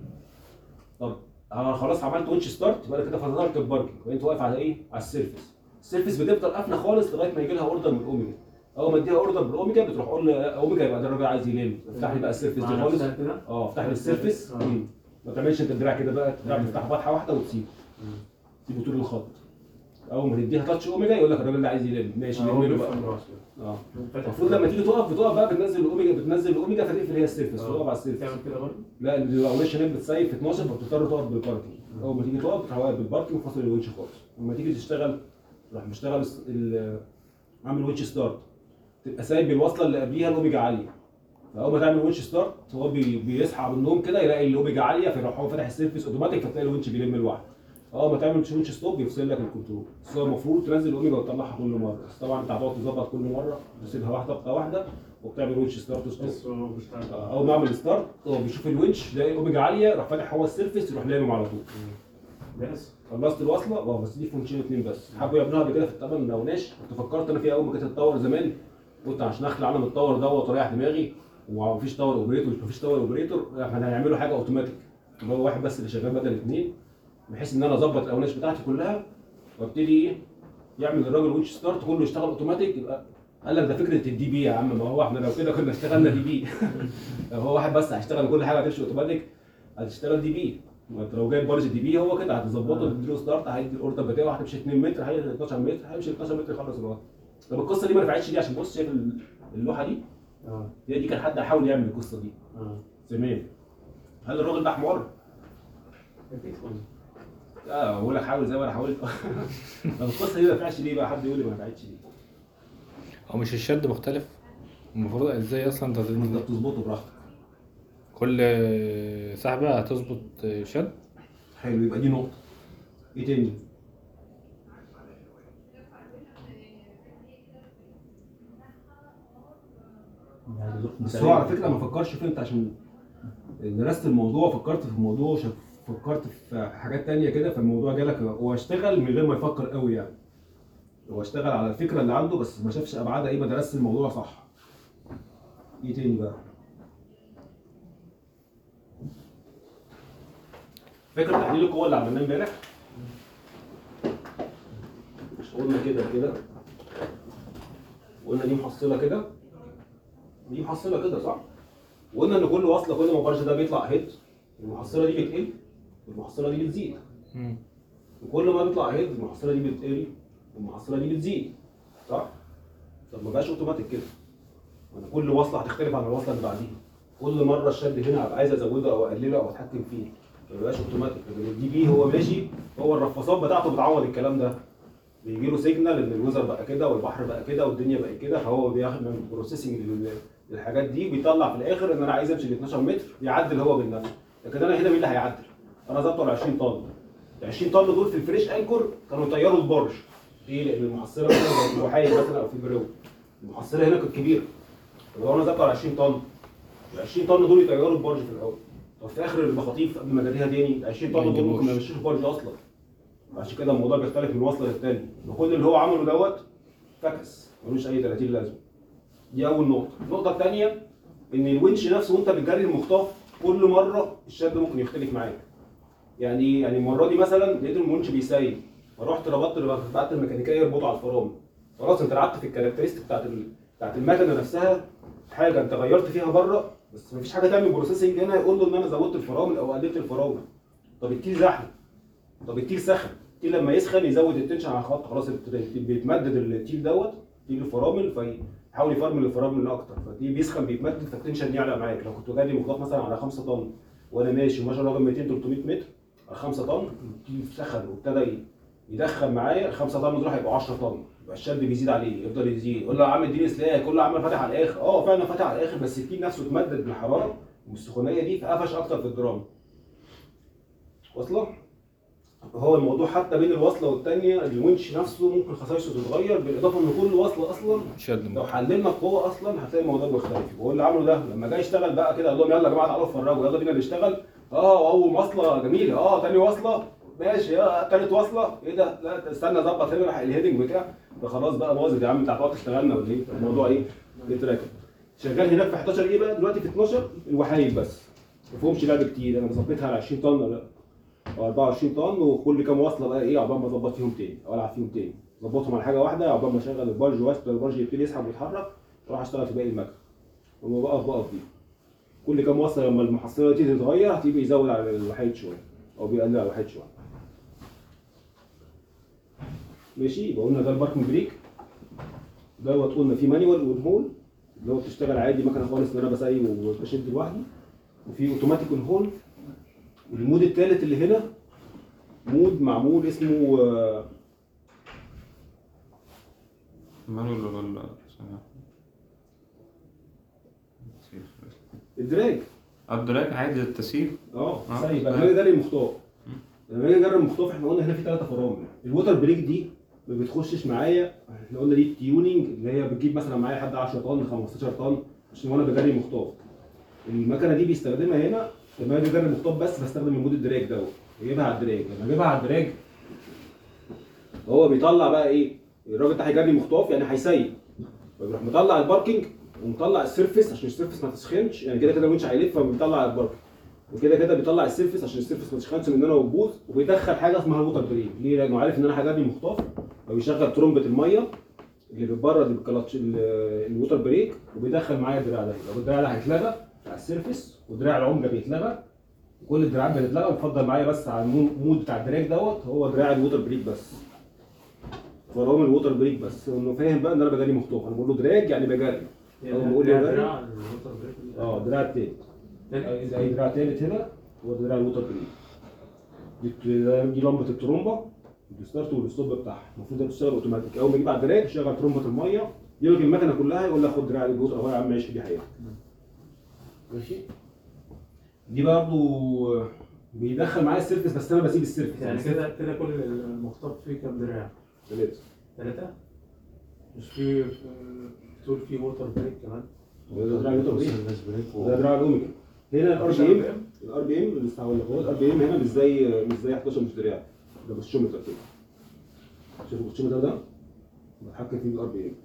طب انا خلاص عملت ونش ستارت يبقى أنا كده فصلت الباركنج يبقى انت واقف على ايه؟ على السيرفس السيرفس بتفضل قافله خالص لغايه ما يجي لها اوردر من الاوميجا اول ما اديها اوردر بالاوميجا بتروح قول لي اوميجا يبقى ده الراجل عايز يلم افتح لي بقى السيرفس دي مع خالص نفسها كده اه افتح لي السيرفس آه. مم. ما تعملش انت الدراع كده بقى الدراع بتفتح فتحه واحده وتسيبه تسيبه طول الخط اول ما تديها تاتش اوميجا يقول لك الراجل ده عايز يلم ماشي هو لم له بقى بيفهم راسه اه فتح المفروض لما تيجي تقف بتقف بقى بتنزل الاوميجا بتنزل الاوميجا فتقفل هي السيرفس آه. تقف على السيرفس تعمل كده برضه لا الونش هناك بتسيب في 12 فبتضطر تقف بالباركنج اول ما تيجي تقف بتروح واقف بالباركنج وفاصل الونش خالص لما تيجي تشتغل تروح مشتغل الس- ال- عامل ونش ستارت تبقى سايب الوصله اللي قبليها الاوميجا عاليه فاول ما تعمل ونش ستارت هو بي- بيصحى من النوم كده يلاقي الاوميجا عاليه فيروح هو فاتح السيرفس اوتوماتيك فتلاقي الونش بيلم لوحده اول ما تعمل ونش ستوب بيفصل لك الكنترول بس هو المفروض تنزل الاوميجا وتطلعها كل مره بس طبعا انت هتقعد تظبط كل مره تسيبها واحده بقطه واحده وبتعمل ونش ستارت وستوب بس هو بيشتغل اول ما اعمل ستارت هو بيشوف الونش يلاقي الاوميجا عاليه يروح فاتح هو السيرفس يروح لامم على طول بس خلصت الوصله اه بس دي فونكشن اتنين بس حبوا يعملوها قبل كده في الثمن ما لقوناش كنت فكرت انا فيها اول ما كانت تتطور زمان قلت عشان اخلع العالم التطور دوت واريح دماغي ومفيش تاور اوبريتور مفيش تاور اوبريتور احنا هنعمله حاجه اوتوماتيك اللي هو واحد بس اللي شغال بدل اثنين بحيث ان انا اظبط الاوناش بتاعتي كلها وابتدي ايه يعمل الراجل ويتش ستارت كله يشتغل اوتوماتيك يبقى قال لك ده فكره الدي بي يا عم ما هو احنا لو كده كنا اشتغلنا دي بي لو هو واحد بس هيشتغل كل حاجه هتمشي اوتوماتيك هتشتغل دي بي ما انت لو جايب بارج دي بي هو كده هتظبطه تديله ستارت هيدي الاوردر بتاعه هتمشي 2 متر هيدي 12 متر هيمشي 12 متر يخلص الوقت طب القصه دي ما نفعتش ليه عشان بص شايف اللوحه دي اه هي دي كان حد حاول يعمل القصه دي اه زمان هل الراجل ده حمار؟ اكيد اه بقول لك حاول زي ما انا حاولت طب القصه دي ما نفعتش ليه بقى حد يقول لي ما نفعتش ليه؟ هو مش الشد مختلف المفروض ازاي اصلا انت تظبط بتظبطه براحتك كل سحبة هتظبط شد حلو يبقى دي نقطه ايه تاني؟ بس هو على فكره ما فكرش فيه انت عشان درست الموضوع فكرت في الموضوع شف- فكرت في حاجات تانية كده فالموضوع جالك هو اشتغل من غير ما يفكر قوي يعني هو اشتغل على الفكره اللي عنده بس ما شافش ابعادها ايه ما درست الموضوع صح ايه تاني بقى فاكر تحليل القوه اللي عملناه امبارح مش قلنا كده كده قلنا دي محصله كده دي محصله كده صح وقلنا ان كل وصله كل ما البرج ده بيطلع هيد المحصله دي بتقل والمحصله دي بتزيد مم. وكل ما بيطلع هيد المحصله دي بتقل والمحصله دي بتزيد صح؟ طب ما بقاش اوتوماتيك كده انا كل وصله هتختلف عن الوصله اللي بعديها كل مره الشد هنا ابقى عايز ازوده او اقلله او اتحكم فيه ما بقاش اوتوماتيك لكن الدي بي هو ماشي هو الرفاصات بتاعته بتعوض الكلام ده بيجي له سيجنال ان الوزر بقى كده والبحر بقى كده والدنيا بقى كده فهو بيعمل بروسيسنج الحاجات دي بيطلع في الاخر ان انا عايز امشي ال 12 متر يعدل هو بنفسه لكن انا هنا مين اللي هيعدل؟ انا ظابطه ال 20 طن ال 20 طن دول في الفريش انكور كانوا يطيروا البرج ليه؟ لان المحصله مثلا زي في الوحايد مثلا او في البرو المحصله هنا كانت كبيره طب لو انا ظابطه ال 20 طن ال 20 طن دول يطيروا البرج في الاول طب في اخر المخاطيف قبل ما اجريها تاني ال 20 طن دول ممكن ما يمشيش البرج اصلا عشان كده الموضوع بيختلف من وصله للتاني وكل اللي هو عمله دوت فكس ملوش اي 30 لازمه دي اول نقطه النقطه الثانيه ان الونش نفسه وانت بتجري المخطاف كل مره الشد ممكن يختلف معاك يعني ايه؟ يعني المره دي مثلا لقيت الونش بيسيب فرحت ربطت بعت الميكانيكيه يربطه على الفرامل خلاص انت لعبت في الكاركترستيك بتاعت ال... بتاعت المكنه نفسها حاجه انت غيرت فيها بره بس مفيش حاجه تعمل بروسيسنج هنا يقول له ان انا زودت الفرامل او قللت الفرامل طب التيل زحمه طب التيل سخن التيل لما يسخن يزود التنشن على الخط خلاص الت- بيتمدد التيل دوت تيل الفرامل فيحاول يفرمل الفرامل اكتر فتيجي بيسخن بيتمدد فالتنشن يعلى معاك لو كنت جاي مخطط مثلا على 5 طن وانا ماشي وماشي راجل 200 300 متر على 5 طن التيل سخن وابتدى ي- يدخل معايا 5 طن دول هيبقوا 10 طن يبقى الشد بيزيد عليه يفضل يزيد يقول له يا عم اديني سلاك يقول له يا عم فاتح على الاخر اه فعلا فاتح على الاخر بس التيل نفسه اتمدد بالحراره والسخونيه دي فقفش اكتر في الدرام واصله؟ هو الموضوع حتى بين الوصله والثانيه الونش نفسه ممكن خصائصه تتغير بالاضافه ان كل وصله اصلا شد لو مخ. حللنا القوه اصلا هتلاقي الموضوع مختلف هو اللي عمله ده لما جاي يشتغل بقى كده قال لهم يلا يا جماعه تعالوا اتفرجوا يلا بينا نشتغل اه اول وصله جميله اه تاني وصله ماشي اه تالت وصله ايه ده لا استنى اظبط هنا راح الهيدنج بتاع فخلاص بقى باظت يا عم انت هتقعد تشتغلنا ولا ايه الموضوع ايه يتراكم شغال هناك في 11 ايه بقى دلوقتي في 12 الوحايد بس ما فيهمش لعب كتير انا بظبطها على 20 طن ولا او 24 طن وكل كام وصله بقى ايه عقبال ما اظبط فيهم تاني او العب فيهم تاني اظبطهم على حاجه واحده عقبال ما اشغل البرج واسطه البرج يبتدي يسحب ويتحرك واروح اشتغل في باقي المكنه وما بقف بقف دي كل كام وصله لما المحصله تيجي تتغير هتيجي يزود على الوحيد شويه او بيقلل على الوحيد شويه ماشي يبقى قلنا ده الباركنج بريك دوت قلنا في مانيوال ونهول اللي هو بتشتغل عادي مكنه خالص ان انا بسيب وبشد لوحدي وفي اوتوماتيك ونهول والمود الثالث اللي هنا مود معمول اسمه آه، مانوال ولا ثانية. نسيت. الدراج الدراج عادي التسيير اه آه. سيب بقى لما اجي المخطاف لما اجي اجرب المخطاف احنا قلنا هنا في ثلاثه فرامل الوتر بريك دي ما بتخشش معايا احنا قلنا دي التيوننج اللي هي بتجيب مثلا معايا حد 10 طن 15 طن عشان وانا بجري مخطاف المكنه دي بيستخدمها هنا لما اجي اجرب مخطاف بس بستخدم المود الدراج دوت اجيبها على الدراج لما اجيبها على الدراج هو بيطلع بقى ايه الراجل ده هيجري مخطاف يعني هيسيب فبيروح مطلع الباركينج ومطلع السيرفس عشان السيرفس ما تسخنش يعني كده كده الونش هيلف فبيطلع الباركينج وكده كده بيطلع السيرفس عشان السيرفس ما تسخنش مننا وتبوظ وبيدخل حاجه اسمها الوتر بريك ليه؟ لانه عارف ان انا هجري مخطاف فبيشغل ترومبه الميه اللي بتبرد الكلاتش ال- الوتر بريك وبيدخل معايا الدراع ده يبقى الدراع ده هيتلغى بتاع السيرفس ودراع العمده بيتلغى كل الدراعات بتتلغى ويفضل معايا بس على المود بتاع الدراج دوت هو دراع الوتر بريك بس فرامل الوتر بريك بس انه فاهم بقى ان انا بجري مخطوف انا بقول له دراج يعني بجري أول ما أقول لي بقى- دراع الوتر بريك دي. اه الدراع التالت تاني؟ زي دراع تالت هنا هو دراع الوتر بريك دي دي لمبه الترومبه الستارت والستوب بتاعها المفروض ده بتشتغل اوتوماتيك اول ما يجيب على الدراج يشغل ترومبه الميه يلغي المكنه كلها يقول لك خد دراع الوتر اهو يا عم ماشي دي حقيقه ماشي دي برضه بيدخل معايا السيرفس بس انا بسيب السيرفس يعني كده كده كل المخطط فيه كام دراع؟ ثلاثه ثلاثة؟ مش في في- بتقول في ووتر بريك كمان؟ وده دراع الوتر بريك سيرفيس بريك وده دراع الاوميجا هنا الار مفيش بي ام RPM؟ الار بي ام لسه هقول لك هو الار بي ام هنا مش زي مش زي 11 مش دراع ده بوتشومتر كده شوف البوتشومتر ده بتحكم فيه بالار بي ام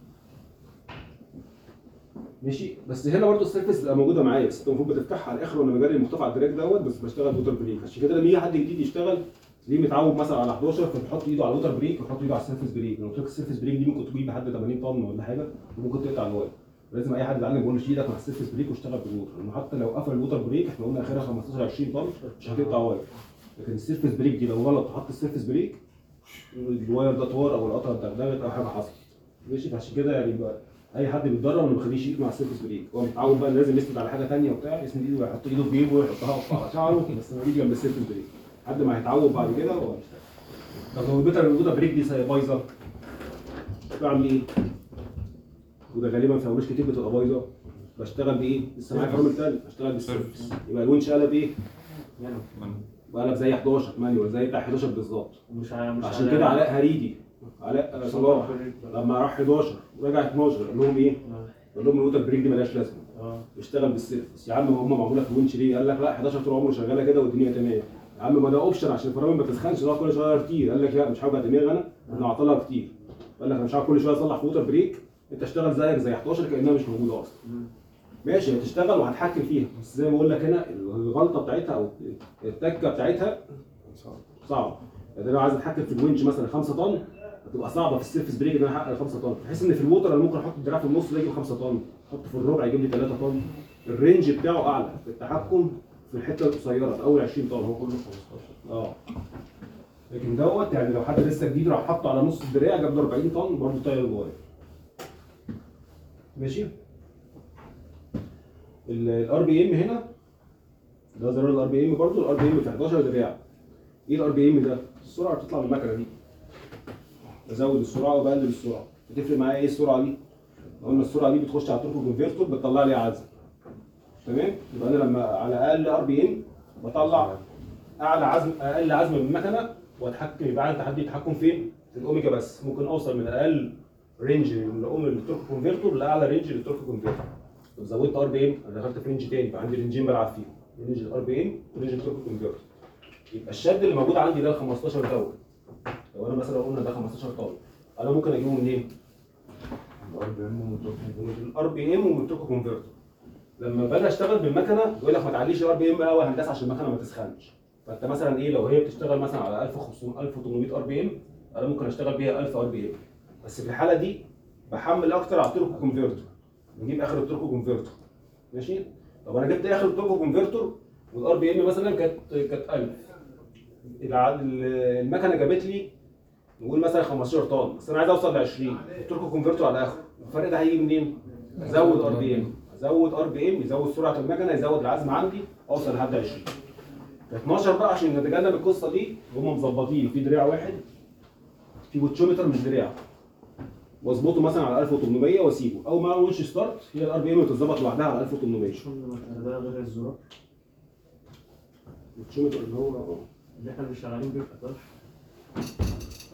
ماشي بس هنا برضه السيرفس بتبقى موجوده معايا بس انت المفروض بتفتحها على الاخر وانا بجري المختفى على الدراج دوت بس بشتغل ووتر بريك عشان كده لما يجي حد جديد يشتغل ليه متعود مثلا على 11 فبيحط ايده على الوتر بريك ويحط ايده على السيرفس بريك لو قلت لك السيرفس بريك دي ممكن تجيب لحد 80 طن ولا حاجه وممكن تقطع الواير لازم اي حد يتعلم يقول له شيل ايدك مع السيرفس بريك واشتغل بالوتر لانه حتى لو قفل الوتر بريك احنا قلنا اخرها 15 20 طن مش هتقطع واير لكن السيرفس بريك دي لو غلط وحط السيرفس بريك الواير ده طار او القطعه اتدغدغت او حاجه حصلت ماشي فعشان كده يعني بقى اي حد بيتدرب ما بيخليش ايده مع السيرفس بريك هو متعود بقى لازم يسند على حاجه ثانيه وبتاع يسند ايده ويحط ايده في جيبه ويحطها على شعره بس ما يجي جنب السيرفس بريك لحد ما هيتعود بعد كده هو هيشتغل طب لو البيتر الوضع بريك دي زي بايظه بعمل ايه؟ وده غالبا في اوراش كتير بتبقى بايظه بشتغل بايه؟ لسه معايا فرامل تاني بشتغل بالسيرفس يبقى الونش قلب ايه؟ يعني قلب زي 11 مانيوال زي بتاع 11 بالظبط مش ع- مش عشان على- كده علاء هريدي علاء آه، صلاح لما راح 11 ورجع 12 قال لهم ايه؟ اه قال لهم الوتر بريك دي مالهاش لازمه اه اشتغل بالسيرفس يا عم هم معموله في الونش ليه؟ قال لك لا 11 طول عمره شغاله كده والدنيا تمام يا عم ما ده اوبشن عشان الفرامل ما تسخنش ده كل شويه كتير قال لك لا مش هوجع دماغي انا انا هعطلها كتير قال لك انا مش عارف كل شويه اصلح في ووتر بريك انت اشتغل زيك زي 11 كانها مش موجوده اصلا مم. ماشي هتشتغل وهتحكم فيها بس زي ما بقول لك هنا الغلطه بتاعتها او التكه بتاعتها صعب صعبه يعني انا لو عايز اتحكم في الونش مثلا 5 طن هتبقى صعبه في السيرفس بريك ان انا احقق 5 طن بحيث ان في الووتر انا ممكن احط الدراع في النص ده يجيب 5 طن احط في الربع يجيب لي 3 طن الرينج بتاعه اعلى في التحكم في الحته القصيره في اول 20 طن هو كله 15 اه لكن دوت يعني لو حد لسه جديد راح حاطه على نص الدراع جاب له 40 طن برضه طاير جواه ماشي الار بي ام هنا ده زرار الار بي ام برضه الار بي ام في 11 دراع ايه الار بي ام ده؟ السرعه اللي بتطلع من المكنه دي بزود السرعه وبقلل السرعه بتفرق معايا ايه السرعه دي؟ لو قلنا السرعه دي بتخش على التوربو كونفرتور بتطلع لي عزم تمام؟ يبقى انا لما على اقل ار بي ام بطلع اعلى عزم اقل عزم من المكنه واتحكم يبقى عندي تحدي تحكم فين؟ في الاوميجا بس ممكن اوصل من اقل رينج من الاوم للتوربو كونفرتور لاعلى رينج للتوربو كونفرتور طب زودت ار بي ام انا دخلت في رينج تاني يبقى عندي رينجين بلعب فيهم رينج الار بي ام ورينج التوربو كونفرتور يبقى الشد اللي موجود عندي ده ال 15 دوت لو انا مثلا قلنا ده 15 طن انا ممكن اجيبه منين؟ الار بي ام من الار بي ام ومن التوكو كونفرتر لما باجي اشتغل بالمكنه يقول لك ما تعليش الار بي ام قوي يا هندسه عشان المكنه ما تسخنش فانت مثلا ايه لو هي بتشتغل مثلا على 1500 1800 ار بي ام انا ممكن اشتغل بيها 1000 ار بي ام بس في الحاله دي بحمل اكتر على التوركو كونفرتر نجيب اخر التوركو كونفرتر ماشي طب انا جبت اخر التوركو كونفرتر والار بي ام مثلا كانت كانت 1000 الع- المكنه جابت لي نقول مثلا 15 طن بس انا عايز اوصل ل 20 التوركو كونفرتر على اخره الفرق ده هيجي منين؟ ازود ار بي ام ازود ار بي ام يزود سرعه المكنه يزود العزم عندي اوصل لحد 20 ف 12 بقى عشان نتجنب القصه دي هم مظبطين في دراع واحد في بوتشومتر مش دراع واظبطه مثلا على 1800 واسيبه اول ما اعمل ستارت هي الار بي ام بتتظبط لوحدها على 1800 ده غير الزرار البوتشومتر اللي هو اه اللي احنا مش شغالين بيه في 11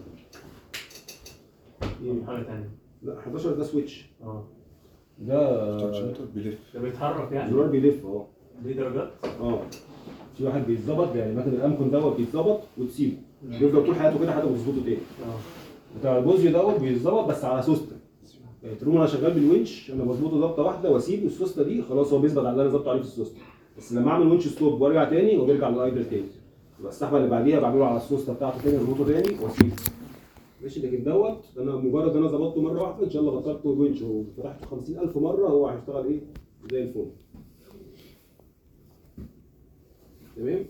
إيه؟ حاجه ثانيه لا 11 ده سويتش اه ده بيلف ده بيتحرك يعني زرار بيلف اه دي درجات اه في واحد بيتظبط يعني مثلا الامكن دوت بيتظبط وتسيبه يفضل طول حياته كده حتى ما تظبطه تاني اه بتاع البوزيو دوت بيتظبط بس على سوسته يعني طول ما انا شغال بالونش انا بظبطه ظبطه واحده واسيبه السوسته دي خلاص هو بيثبت على اللي انا ظبطه عليه في السوسته بس لما اعمل ونش ستوب وارجع تاني هو بيرجع للايدل تاني يبقى السحبه اللي بعديها بعمله على السوسته بتاعته تاني اظبطه تاني واسيبه ماشي لكن دوت انا مجرد انا ظبطته مره واحده ان شاء الله بطلته الونش وفتحته 50000 مره هو هيشتغل ايه زي الفل تمام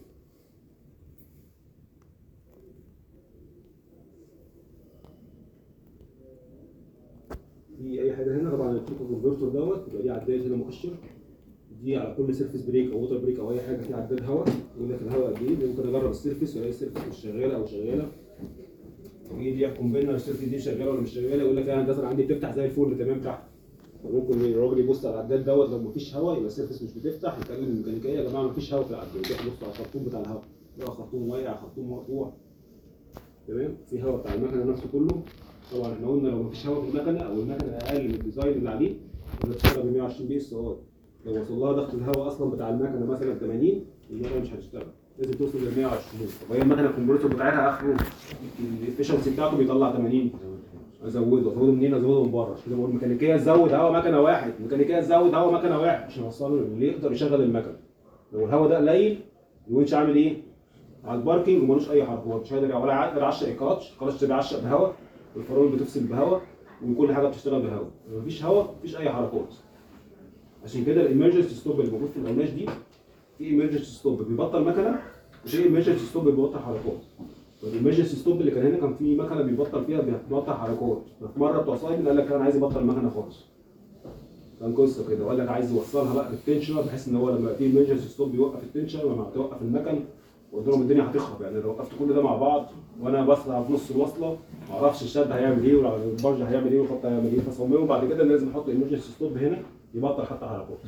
في اي حاجه هنا طبعا التوكو كونفرتور دوت يبقى ليه عداد هنا مؤشر دي على كل سيرفيس بريك او ووتر بريك او اي حاجه في عداد هواء يقول لك الهواء قد ايه ممكن اجرب السيرفيس والاقي السيرفيس مش شغاله او شغاله يجي يحكم بينا السيرفيس دي شغاله ولا مش شغاله يقول لك لا هندسه أنا عندي بتفتح زي الفل تمام تحت فممكن الراجل يبص على العداد دوت لو مفيش هواء يبقى السيرفيس مش بتفتح يكلم الميكانيكيه يا جماعه مفيش هواء في العداد يروح يبص على الخرطوم بتاع الهواء يلاقي خرطوم واقع خرطوم مقطوع تمام في هواء بتاع المكنه نفسه كله طبعا احنا قلنا لو مفيش هواء في المكنه او المكنه اقل من الديزاين اللي عليه يبقى تشتغل ب 120 بي اس ار لو وصل لها ضغط الهواء اصلا بتاع المكنه مثلا 80 المكنه مش هتشتغل لازم توصل ل 120 طب هي المكنه الكمبيوتر بتاعتها اخره الافشنسي بتاعته بيطلع 80 ازوده ازوده منين ازوده من بره عشان كده بقول ميكانيكيه تزود هواء مكنه واحد ميكانيكيه تزود هواء مكنه واحد عشان يوصله اللي يقدر يشغل المكنه لو الهواء ده قليل الونش عامل ايه؟ على الباركينج ومالوش اي حركه هو مش هيقدر ولا يقدر يعشق الكلاتش الكلاتش بيعشق بهواء والفرامل بتفصل بهواء وكل حاجه بتشتغل بهواء مفيش هواء مفيش اي حركات عشان كده الامرجنسي ستوب اللي موجود في الاوناش دي في ايمرجنسي ستوب بيبطل مكنه وفي ايمرجنسي ستوب بيبطل حركات والامرجنسي ستوب اللي كان هنا كان في مكنه بيبطل فيها بيبطل حركات ففي مره بتوع سايبن قال لك انا عايز يبطل المكنه خالص كان قصه كده وقال لك عايز يوصلها بقى بالتنشنر بحيث ان هو لما في ايمرجنسي ستوب يوقف التنشنر ولما توقف المكن وقلت لهم الدنيا هتخرب يعني لو وقفت كل ده مع بعض وانا بطلع في نص الوصله ما اعرفش الشد هيعمل ايه ولا البرج هيعمل ايه والخط هيعمل ايه فصمموا بعد كده ان لازم احط ايمرجنسي ستوب هنا يبطل حتى حركات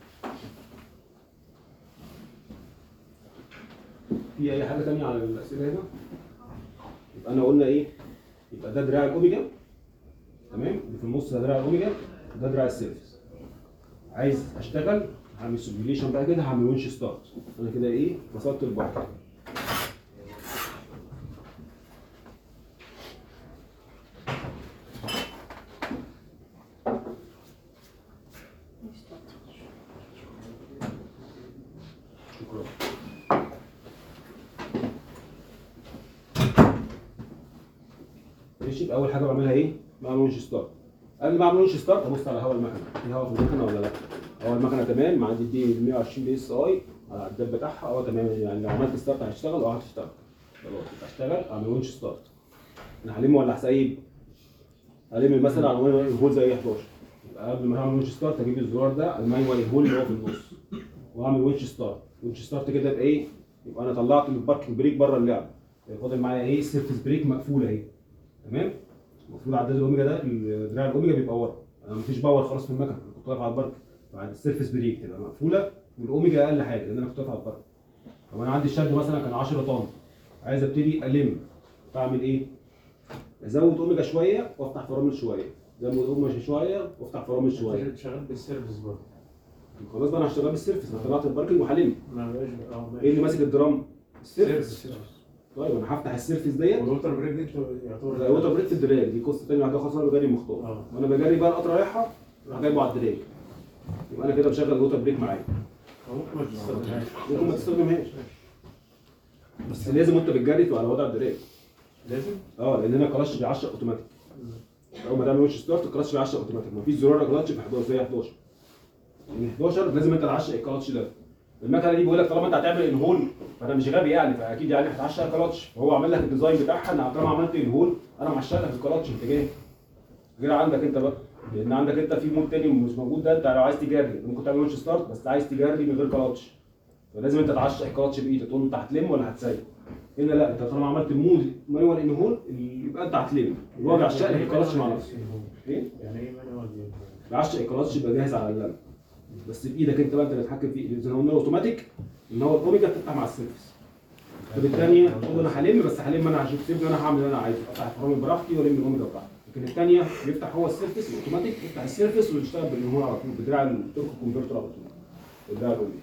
في اي حاجه تانية على الاسئله هنا يبقى انا قلنا ايه يبقى ده دراع الاوميجا تمام اللي في النص ده دراع الاوميجا وده دراع السيرفس عايز اشتغل هعمل سيميوليشن بقى كده هعمل ونش ستارت انا كده ايه وصلت البحر شكرا ماشي يبقى اول حاجه بعملها ايه؟ بعمل ونش ستارت قبل ما اعمل ونش ستارت ابص على هواء المكنه في هواء في المكنه ولا لا؟ هواء المكنه تمام معدي دي 120 بي اس اي على العداد بتاعها اه تمام يعني لو عملت ستارت هتشتغل اه هتشتغل خلاص يبقى اشتغل اعمل ونش ستارت انا هلم ولا هسيب؟ هلم مثلا على مانوال الهول زي 11 يبقى قبل ما اعمل ونش ستارت اجيب الزرار ده المانوال الهول اللي هو في النص واعمل ونش ستارت ونش ستارت كده يبقى ايه؟ يبقى انا طلعت الباركنج بريك بره اللعبه يبقى فاضل معايا ايه؟ سيرفيس بريك مقفوله اهي تمام؟ المفروض عداد الاوميجا ده دراع الاوميجا بيبقى ورا انا مفيش باور خلاص في المكنه انا كنت واقف على البارك بعد السيرفيس بريك تبقى مقفوله والاوميجا اقل حاجه لان انا كنت واقف على البارك طب انا عندي الشد مثلا كان 10 طن عايز ابتدي الم بعمل ايه؟ ازود اوميجا شويه وافتح فرامل شويه زود اوميجا شويه وافتح فرامل شويه انت شغال بالسيرفيس برضه خلاص بقى انا هشتغل بالسيرفيس انا طلعت الباركنج وهلم ما بقاش اه ماشي. ايه اللي ماسك الدرام؟ السيرفيس سيرفيس طيب انا هفتح السيرفيس ديت والوتر بريك دي يعتبر زي ووتر بريك في الدراج دي قصه ثانيه حاجه خاصه بجري مختار اه. وانا بجري بقى القطر رايحه راح جايبه على الدراج يبقى انا كده مشغل الووتر بريك معايا أو ممكن ما تستخدمهاش ممكن ما تستخدمهاش بس لازم وانت بتجري تبقى على وضع الدراج لازم اه لان انا كلاتش بيعشق اوتوماتيك اول ما تعمل وش ستارت الكلاتش بيعشق اوتوماتيك مفيش زرار كلاتش في 11 زي 11 يعني 11 لازم انت تعشق الكلاتش ده المكنه دي بيقول لك طالما انت هتعمل انهول فانا مش غبي يعني فاكيد يعني هتعشق الكلاتش فهو عامل لك الديزاين بتاعها ان طالما عملت انهول انا معشق لك الكلاتش انت جاي غير عندك انت بقى لان عندك انت في مود تاني مش موجود ده انت لو عايز تجري ممكن تعمل وش ستارت بس عايز تجري من غير كلاتش فلازم انت تعشق الكلاتش بايدك تقول له انت هتلم ولا هتسيب هنا لا انت طالما عملت مود مانوال انهول يبقى انت هتلم الوضع عشق لك الكلاتش مع نفسه ايه يعني ايه مانوال دي؟ بعشق الكلاتش يبقى جاهز على اللم بس بايدك انت بقى انت اللي تتحكم فيه زي ما قلنا اوتوماتيك ان هو الاوميجا بتفتح مع السيرفس طب الثانيه تقول انا هلم بس هلم انا عشان سيبني انا هعمل اللي انا عايزه افتح الفرامل براحتي والم الاوميجا براحتي لكن الثانيه بيفتح هو السيرفس الاوتوماتيك يفتح السيرفس ويشتغل بالانهول على طول بدراع التورك كونفرتر على طول بدراع الاوميجا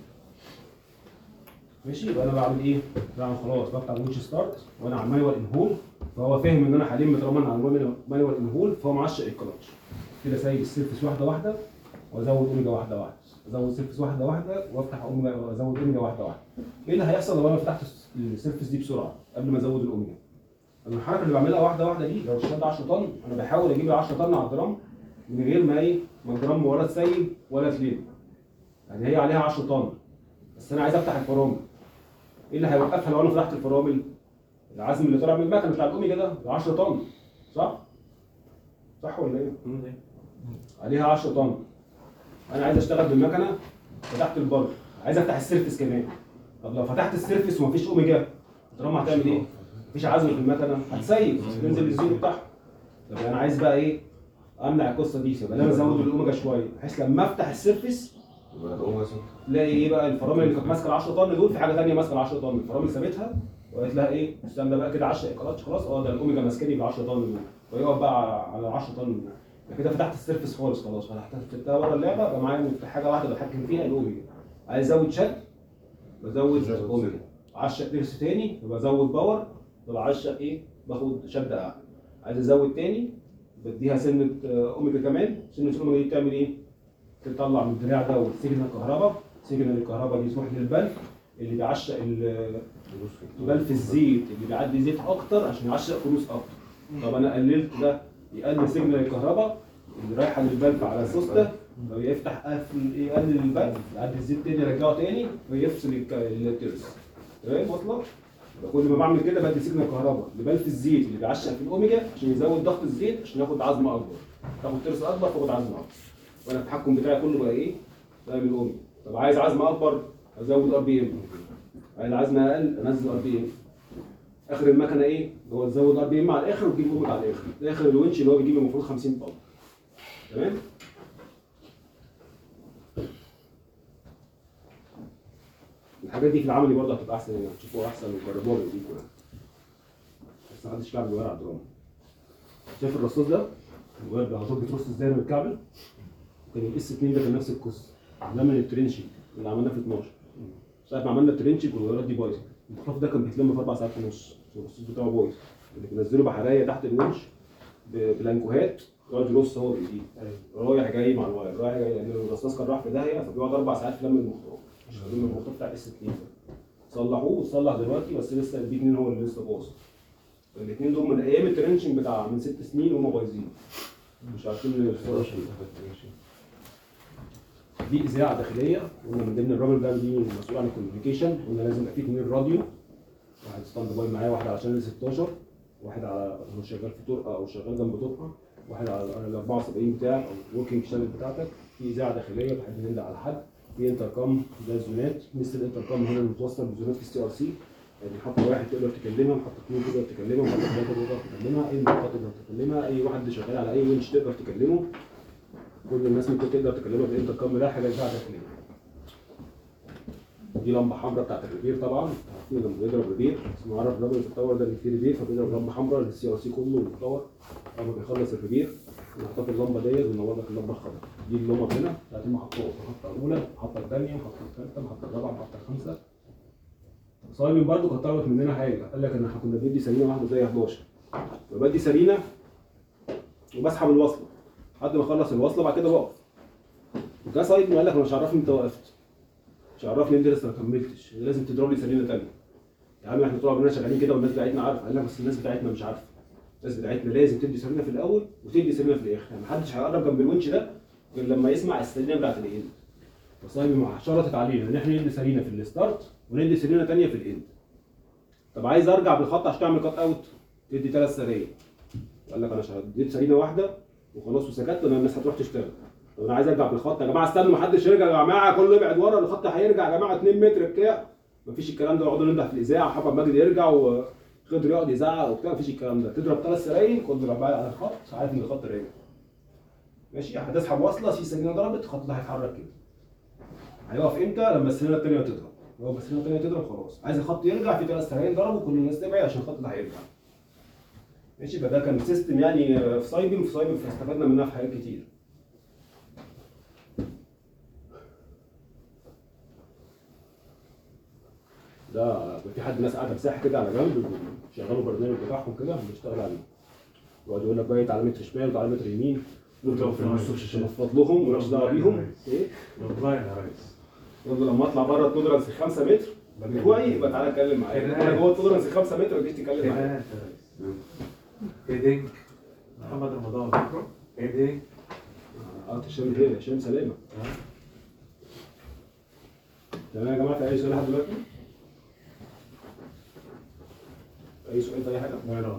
ماشي يبقى انا بعمل ايه؟ بعمل خلاص بفتح الويتش ستارت وانا على المانيوال انهول فهو فاهم ان انا هلم طالما انا على المانيوال انهول فهو معشق الكلاتش كده سايب السيرفس واحده واحده وازود اوميجا واحده واحده ازود سيرفس واحده واحده وافتح اوميجا وازود اوميجا واحده واحده ايه اللي هيحصل لو انا فتحت السيرفس دي بسرعه قبل ما ازود الاوميجا انا الحركه اللي بعملها واحده واحده دي لو الشد 10 طن انا بحاول اجيب ال 10 طن على الدرام من غير ما ايه ما الدرام ولا تسيب ولا تلم يعني هي عليها 10 طن بس انا عايز افتح الفرامل ايه اللي هيوقفها لو انا فتحت الفرامل العزم اللي طالع من المكنه بتاع الاوميجا ده ب 10 طن صح صح ولا ايه عليها 10 طن انا عايز اشتغل بالمكنه فتحت البر عايز افتح السيرفس كمان طب لو فتحت السيرفس ومفيش اوميجا الدراما هتعمل ايه؟ مفيش عزم في المكنه هتسيب تنزل للزيرو بتاعها طب انا عايز بقى ايه؟ امنع القصه دي يبقى انا ازود الاوميجا شويه بحيث لما افتح السيرفس يبقى الأم مثلا تلاقي ايه بقى الفرامل اللي كانت ماسكه ال 10 طن دول في حاجه ثانيه ماسكه ال 10 طن الفرامل سابتها وقالت لها ايه استنى ده بقى كده 10 ايقالات خلاص اه ده الاوميجا ماسكاني بال 10 طن دول فيقف بقى على ال 10 طن دول أنا كده فتحت السيرفس خالص خلاص فتحتها فتحتها بره اللعبه بقى معايا حاجه واحده بتحكم فيها الاوميجا عايز ازود شد بزود اوميجا عشق ترس تاني بزود باور بعشق ايه باخد شد اعلى عايز ازود تاني بديها سنه آه، اوميجا كمان سنه الاوميجا دي بتعمل ايه؟ تطلع من الدراع ده سيجنال كهرباء سيجنال الكهرباء دي تروح للبلف اللي بيعشق ال- بلف الزيت اللي بيعدي زيت اكتر عشان يعشق فلوس اكتر طب انا قللت ده يقلل سيجنال الكهرباء اللي رايحه للبلف على السوسته لو يفتح قفل يقلل البلف يعدي الزيت تاني يرجعه تاني ويفصل الك- الترس تمام واصله؟ يبقى كل ما بعمل كده بدي سيجنال كهرباء لبلف الزيت اللي بيعشق في الاوميجا عشان يزود ضغط الزيت عشان ياخد عزم اكبر تاخد ترس اكبر تاخد عزم اكبر وانا التحكم بتاعي كله بقى ايه؟ بقى من الاوميجا طب عايز عزم اكبر ازود ار بي ام عايز عزم اقل انزل ار بي ام اخر المكنه ايه؟ هو تزود ار بي ام على الاخر وتجيب اوميجا على الاخر ده اخر الونش اللي هو بيجيب المفروض 50 طن تمام؟ الحاجات دي في العملي برضه هتبقى احسن يعني هتشوفوها احسن وجربوها بايديكم يعني بس محدش يلعب بالورق على الدراما شايف الرصاص ده؟ الولد على طول بترص ازاي من الكعبل كان الاس 2 ده كان نفس القصه ده من الترنشنج اللي عملناه في 12 ساعة ما عملنا الترنشنج والغيارات دي بايظه المخطف ده كان بيتلم في اربع ساعات ونص الرصاص بتاعه بايظ اللي بينزلوا بحرايه تحت الونش ب- بلانكوهات يقعد يرص هو بايديه رايح جاي مع الواير رايح جاي لان الرصاص كان راح في داهيه فبيقعد اربع ساعات في لم المخطوط عشان يلم المخطوط بتاع الاس 2 ده صلحوه وصلح دلوقتي بس لسه البي 2 هو اللي لسه باظ الاثنين دول من ايام الترنشنج بتاع من ست سنين وهم بايظين مش عارفين الصوره دي اذاعه داخليه قلنا من ضمن الراجل ده دي مسؤول عن الكوميونيكيشن قلنا لازم يبقى فيه اثنين راديو واحد ستاند باي معاه واحد على شانل 16 واحد على هو شغال في طرقه او شغال جنب طرقه واحد على ال 74 بتاعك او الوركينج شانل بتاعتك في اذاعه داخليه بحب ننده على حد في انتركام ده الزونات مثل الانتركام هنا المتوصل بزونات السي ار سي يعني حط واحد تقدر تكلمها حط اثنين تقدر تكلمهم حط ثلاثه تقدر تكلمها اي محطه تقدر تكلمها اي واحد شغال على اي ونش تقدر تكلمه كل الناس ممكن تقدر تكلمها بالانتركام ده حاجه اذاعه داخليه دي لمبه حمراء بتاعت الريبير طبعا عارفين لما بيضرب ريبير اسمه عرف الراجل في التاور ده اللي فيه ريبير فبيضرب لمبه حمراء للسي ار سي كله للتاور اول ما بيخلص الريبير نحط في اللمبه ديت ونور لك اللمبه الخضراء دي اللمبه هنا بتاعت المحطات المحطه الاولى المحطه الثانيه المحطه الثالثه المحطه الرابعه المحطه الخامسه صايمين برضه كان طلبت مننا حاجه قال لك ان احنا كنا بندي سرينه واحده زي 11 فبدي سرينه وبسحب الوصله لحد ما اخلص الوصله بعد كده بقف وجا صايد قال لك انا مش عارفني انت وقفت مش عرفني انت لسه ما كملتش لازم تضرب لي سرينه ثانيه يا عم احنا طول عمرنا شغالين كده والناس بتاعتنا عارفه قال لك بس الناس بتاعتنا مش عارفه الناس بتاعتنا لازم تدي سرينه في الاول وتدي سرينه في الاخر يعني محدش هيقرب جنب الونش ده غير لما يسمع السرينه بتاعت الاند فصايب مع شرطت علينا ان احنا ندي سرينه في الستارت وندي سرينه ثانيه في الاند طب عايز ارجع بالخط عشان تعمل كات اوت تدي ثلاث سراير قال لك انا شغال- اديت سرينه واحده وخلاص وسكت لان الناس هتروح تشتغل طب انا عايز ارجع بالخط يا جماعه استنوا محدش يرجع يا جماعه كله يبعد ورا الخط هيرجع يا جماعه 2 متر بتاع مفيش الكلام ده يقعدوا ننده في الاذاعه وحبب ماجد يرجع وخضر يقعد يزعق وبتاع مفيش الكلام ده تضرب ثلاث سراير كنت بقى على الخط عارف ان الخط راجع ماشي هتسحب وصله في سرينه ضربت الخط ده هيتحرك كده هيقف امتى لما السرينه الثانيه تضرب لو السرينه الثانيه تضرب خلاص عايز الخط يرجع في ثلاث سراير ضربوا كل الناس تبعد عشان الخط ده هيرجع ماشي فده كان سيستم يعني في سايبن في سايبن فاستفدنا منها في حاجات كتير ده في حد ناس قاعده مساحه كده على جنب شغلوا برنامج بتاعهم كده بنشتغل عليه يقعد يقول لك بقى تعالى متر شمال وتعالى متر يمين وانتوا في النص مش نفض لهم ومالكش دعوه بيهم ايه والله يا ريس يقول لما اطلع بره التولرنس 5 متر بتوعي يبقى تعالى اتكلم معايا انا جوه التولرنس 5 متر ما تجيش تتكلم معايا كده يا ريس هيدنج محمد رمضان هيدنج اه هشام هيل هشام سلامه تمام يا جماعه في اي سؤال لحد دلوقتي؟ اي سؤال في اي حاجه؟ لا لا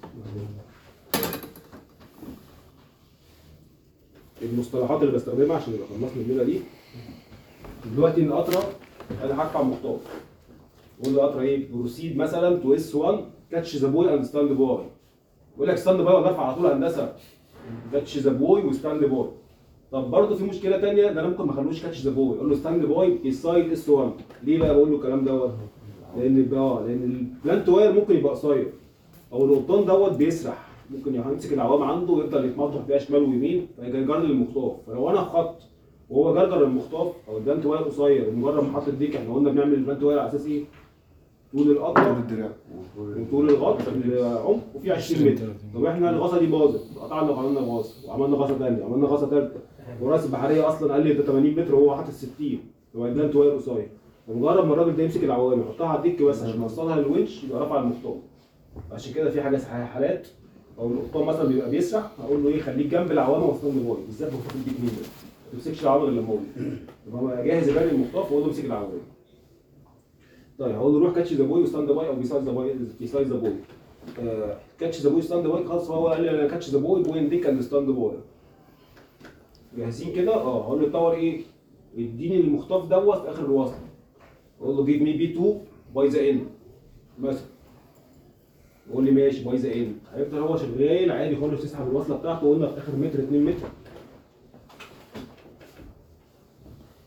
المصطلحات اللي بستخدمها عشان يبقى خلصنا الليله دي دلوقتي ان قطره انا هرفع مخطوط بقول له قطره ايه بروسيد مثلا تو اس 1 كاتش ذا بوي اند ستاند باي بيقول لك ستاند باي ولا ارفع على طول هندسه كاتش ذا بوي وستاند باي طب برضه في مشكله ثانيه ده انا ممكن ما اخلوش كاتش ذا بوي اقول له ستاند باي السايد اس 1 ليه بقى بقول له الكلام دوت لان اه لان البلانت واير ممكن يبقى قصير او القبطان دوت بيسرح ممكن يمسك العوام عنده ويفضل يتمطح فيها شمال ويمين فيجرجر لي المخطاف فلو انا في خط وهو جرجر المخطاف او البلانت واير قصير ومجرد ما حط الديك احنا قلنا بنعمل البلانت واير على اساس ايه؟ طول طول القطر الدراع وطول الغط العمق وفي 20 متر طب احنا الغصه دي باظت قطعنا وعملنا غاصه وعملنا غاصه ثانيه وعملنا غاصه ثالثه وراس البحريه اصلا قال لي ده 80 متر وهو حاطط 60 هو البلانت واير قصير ومجرد ما الراجل ده يمسك العوامل يحطها على الديك بس عشان يوصلها للونش يبقى رفع المخطاف عشان كده في حاجه اسمها حالات او القبطان مثلا بيبقى بيسرح اقول له ايه خليك جنب العوامه وسطهم الواي بالذات في مخطوط الديك مين ده ما تمسكش العوامه غير لما اقول يبقى جاهز يبان المخطاف واقول له امسك العوامه طيب هقول له روح كاتش ذا بوي وستاند باي او بيسايد ذا باي بيسايد ذا بوي كاتش ذا بوي ستاند باي خلاص هو قال لي انا كاتش ذا بوي بوين ديك اند ستاند باي جاهزين كده اه هقول له التاور ايه اديني المخطاف دوت في اخر الوصل اقول له جيب مي بي 2 باي ذا اند مثلا يقول لي ماشي باي ذا اند هيفضل هو شغال عادي خالص يسحب الوصله بتاعته وقلنا في اخر متر 2 متر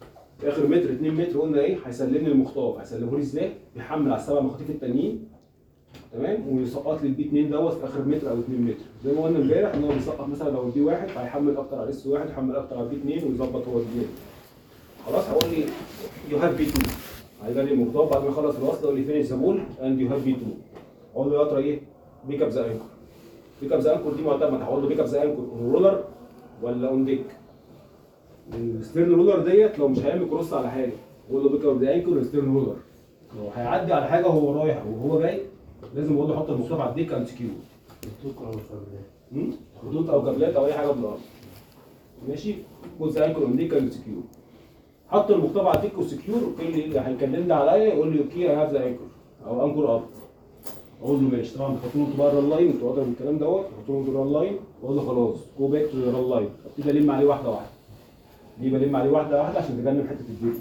في اخر متر 2 متر قلنا ايه هيسلمني المخطاف هيسلمه لي ازاي؟ بيحمل على السبع مخاطيف التانيين تمام ويسقط لي البي 2 دوت في اخر متر او 2 متر زي ما قلنا امبارح ان هو بيسقط مثلا لو البي واحد هيحمل اكتر على اس واحد يحمل اكتر على البي 2 ويظبط هو البي خلاص هقول لي يو هاف بي 2 هيبقى لي المخطاف بعد ما يخلص الوصل يقول لي فينيش ذا بول اند يو هاف بي 2 اقول له يا ترى ايه؟ بيك اب ذا انكر بيك اب ذا انكر دي معتمد هقول له بيك اب ذا انكر اون رولر ولا اون ديك الستيرن رولر ديت لو مش هيعمل كروس على حاجه بقول له بيك اب ذا انكر ستيرن رولر لو هيعدي على حاجه وهو رايح وهو جاي لازم اقول له حط المخطاف على الديك اند سكيور خطوط او كابلات مم؟ خطوط او كابلات او اي حاجه بالارض ماشي جزء انكر اون ديك اند سكيور حط المخطوط على الديك وسكيور اوكي اللي هيكلمني عليا يقول لي اوكي اي هاف ذا انكر او انكر اب اقول له ماشي طبعا بحط له انتوا بره اللاين انتوا قادر من الكلام دوت بحط له انتوا اللاين واقول له خلاص جو باك تو ذا لاين ابتدي الم عليه واحده واحده دي بلم عليه واحده واحده عشان تجنب حته الديك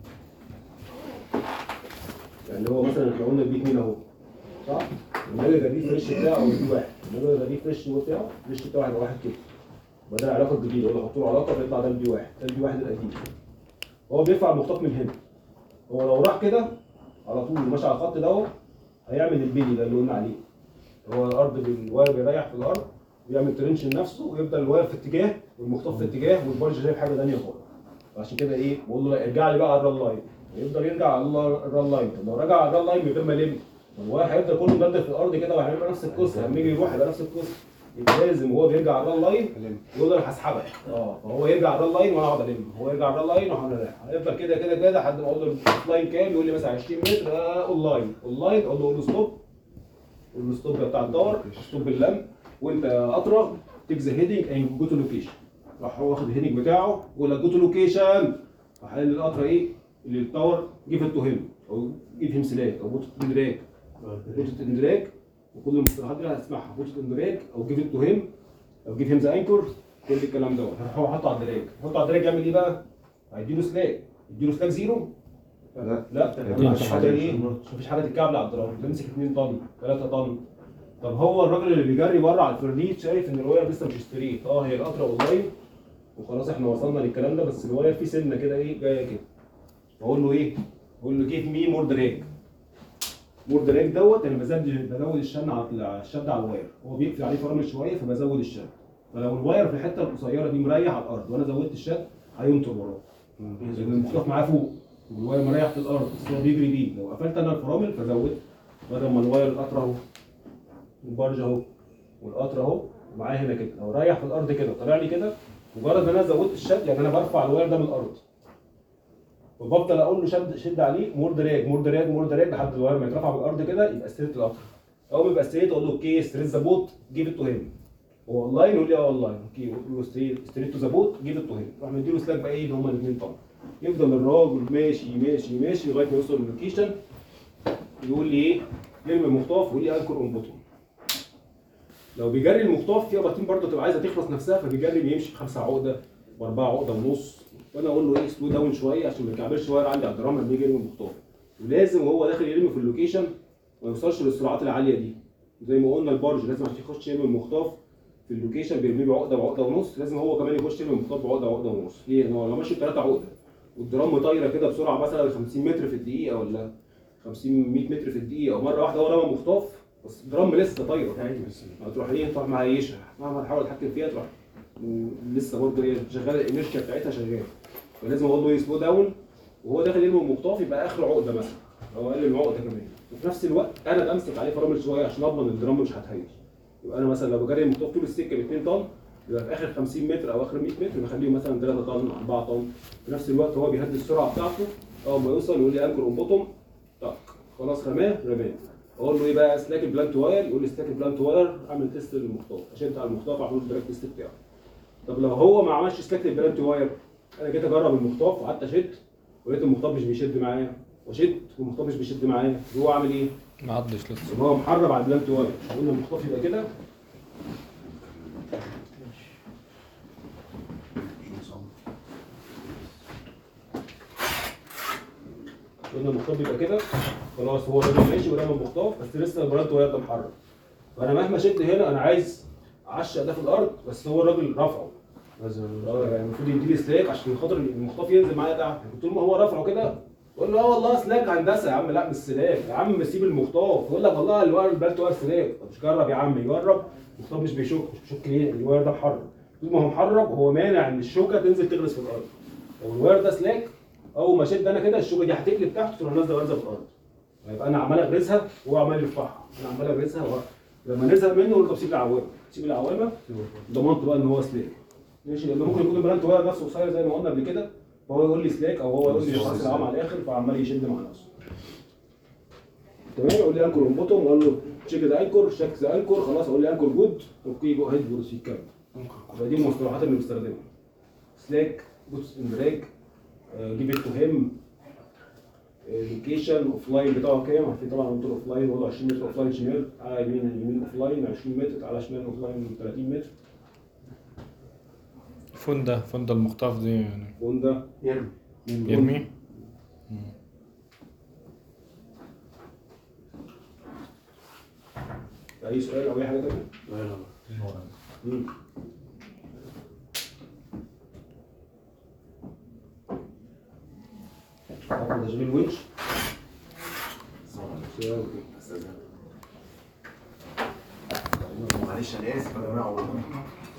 يعني هو مثلا احنا قلنا البي 2 اهو صح؟ النادي ده دي فريش بتاعه او دي واحد النادي ده دي فريش بتاعه فريش بتاعه هيبقى واحد كده بدل العلاقه الجديده ولا احط له علاقه فيطلع ده البي واحد ده البي واحد القديم هو بيرفع المخطط من هنا هو لو راح كده على طول ماشي على الخط دوت هيعمل البيلي ده اللي قلنا عليه هو الارض بالواير بيريح في الارض ويعمل ترنش لنفسه ويفضل الواير في اتجاه والمخطط في اتجاه والبرج شايف حاجه ثانيه خالص فعشان كده ايه بقول له لا ارجع لي بقى على الران لاين يفضل يرجع على الران لاين طب لو رجع على الران لاين من غير ما يلم الواير هيفضل كله مدد في الارض كده وهيعمل نفس القصه لما يجي يروح يبقى نفس القصه يبقى لازم وهو بيرجع على الران لاين يقول له انا هسحبك اه فهو يرجع على الران لاين وانا اقعد الم هو يرجع على الران لاين وانا رايح هيفضل كده كده كده لحد ما اقول له لاين كام يقول لي مثلا 20 متر آه اون لاين اون لاين اقول له قول له ستوب قول له ستوب بتاع الدور ستوب اللم وانت اطرى تيك ذا هيدنج اند جو تو لوكيشن راح هو واخد الهيدنج بتاعه ولا جو تو لوكيشن راح قال للقطره ايه اللي التاور جيف ات تو هيم او جيف هيم سلاك او بوت اندراك بوت اندراك وكل المصطلحات دي هتسمعها بوت اندراك او جيف ات تو هيم او جيف هيم ذا انكر كل الكلام دوت هيروح هو حاطه على الدراج حطه على الدراج يعمل ايه بقى؟ هيديله سلاك يديله سلاك زيرو لا لا عشان خاطر ايه؟ مفيش حاجه تتكعبل على الدراج تمسك 2 طن 3 طن طب هو الراجل اللي بيجري بره على الفرنيت شايف ان الواير لسه مش ستريت اه هي القطره اونلاين وخلاص احنا وصلنا للكلام ده بس الواير فيه سنه كده ايه جايه كده بقول له ايه؟ بقول له جيف مي مور دراج مور دراج دوت انا بزود بزود الشن على الشد على الواير هو بيقفل عليه فرامل شويه فبزود الشد فلو الواير في الحته القصيره دي مريح على الارض وانا زودت الشد هينطر وراه لان المفتاح معاه فوق والواير مريح في الارض بس هو بيجري بيه لو قفلت انا الفرامل فزودت بدل ما الواير القطر اهو البرج اهو والقطر اهو ومعاه هنا كده لو رايح في الارض كده طالع لي كده مجرد ان انا زودت الشد يعني انا برفع الواير ده من الارض وبفضل اقول له شد شد عليه مور دراج مور دراج مور دراج لحد الواير ما يترفع من الارض كده يبقى ستريت القطر اول ما يبقى ستريت اقول له اوكي ستريت ذا بوت جيف ات تو هيم هو اونلاين يقول لي اه اونلاين اوكي قول له ستريت تو ذا بوت جيف ات تو هيم راح مديله سلاك بقى ايه اللي هما الاثنين طبعا يفضل الراجل ماشي ماشي ماشي لغايه ما يوصل للوكيشن يقول لي ايه يرمي المخطاف ويقول لي انكر اون بوتون لو بيجري المخطاف في اباطين برضه تبقى عايزه تخلص نفسها فبيجري بيمشي بخمسه عقده واربعه عقده ونص وانا اقول له ايه سلو داون شويه عشان ما يكعبلش واير عندي على الدرام لما يجي يرمي المخطاف ولازم وهو داخل يرمي في اللوكيشن ما يوصلش للسرعات العاليه دي زي ما قلنا البارج لازم عشان يخش يرمي المخطاف في اللوكيشن بيرميه بعقده وعقده ونص لازم هو كمان يخش يرمي المخطاف بعقده وعقده ونص ليه؟ لان هو لو ماشي بثلاثه عقده والدرام طايره كده بسرعه مثلا 50 متر في الدقيقه ولا 50 100 متر في الدقيقه ومره واحده هو رمى مخطاف بس الدرام لسه طايره هتروح ايه تروح معيشها مهما تحاول تتحكم فيها تروح م- لسه برضه هي شغاله الانرشيا بتاعتها شغاله فلازم اقول له سلو داون وهو داخل يرمي المخطاف يبقى اخر عقده مثلا او اقل من عقده كمان وفي نفس الوقت انا بمسك عليه فرامل شويه عشان اضمن ان الدرام مش هتهيش يبقى انا مثلا لو بجري المخطاف طول السكه ب 2 طن يبقى في اخر 50 متر او اخر 100 متر بخليه مثلا 3 طن 4 طن في نفس الوقت هو بيهدي السرعه بتاعته اول ما يوصل يقول لي انكر اون بوتوم طق خلاص رماه رماه اقول له ايه بقى سلاك البلانت واير يقول لي سلاك البلانت واير اعمل تيست للمخطاف اشد على المخطاف اعمل له الدراج تيست بتاعه طب لو هو ما عملش سلاك البلانت واير انا جيت اجرب المخطاف وقعدت اشد ولقيت المخطاف مش بيشد معايا وشد والمخطاف مش بيشد معايا هو عامل ايه؟ ما عدش لسه يبقى هو محرم على البلانت واير قلنا المخطاف يبقى كده قلنا المخطاف يبقى كده خلاص هو الراجل ماشي ورمى المخطاف بس لسه البلانت واير ده محرم فانا مهما شد هنا انا عايز اعشق ده في الارض بس هو الراجل رفعه لازم اه يعني المفروض يديني سلاك عشان خاطر المخطاف ينزل معايا تحت طول ما هو رافعه كده يقول له اه والله سلاك هندسه يا عم لا مش سلاك يا عم سيب المخطاف يقول لك والله الواير البلت واير سلاك طب مش جرب يا عم يجرب المخطاف مش بيشك مش بيشك ليه الواير ده محرك طول ما هو محرك هو مانع ان الشوكه تنزل تغرس في الارض لو الواير ده سلاك اول ما اشد انا كده الشوكه دي هتقلب تحت تروح نازله غارزه في الارض يبقى انا عمال اغرسها وهو عمال يرفعها انا عمال اغرسها وهو لما نزهق منه نقول له طب سيب العوامه سيب العوامه ضمنت بقى ان هو سلاك ماشي لان ممكن يكون البلانت واير نفسه قصير زي ما قلنا قبل كده فهو يقول لي سلاك او هو يقول لي شخص العام على الاخر فعمال يشد مع نفسه تمام يقول لي انكر اون بوتوم اقول له تشيك ذا انكر شيك ذا انكر خلاص اقول لي انكر جود اوكي جو هيد بروسيد كمل فدي المصطلحات اللي بستخدمها سلاك بوتس ان بريك جيف ات تو هيم لوكيشن اوف لاين بتاعه كام عارفين طبعا قلت له اوف لاين وضع 20 متر اوف لاين شمال على يمين يمين اوف لاين 20 متر على شمال اوف لاين 30 متر فندة فندة المخطاف دي يعني هوندا يرمي يرمي اي سؤال او اي حاجه تانيه؟ لا لا مم. عارف تشغيل وينش سؤال. معلش انا اسف يا جماعه والله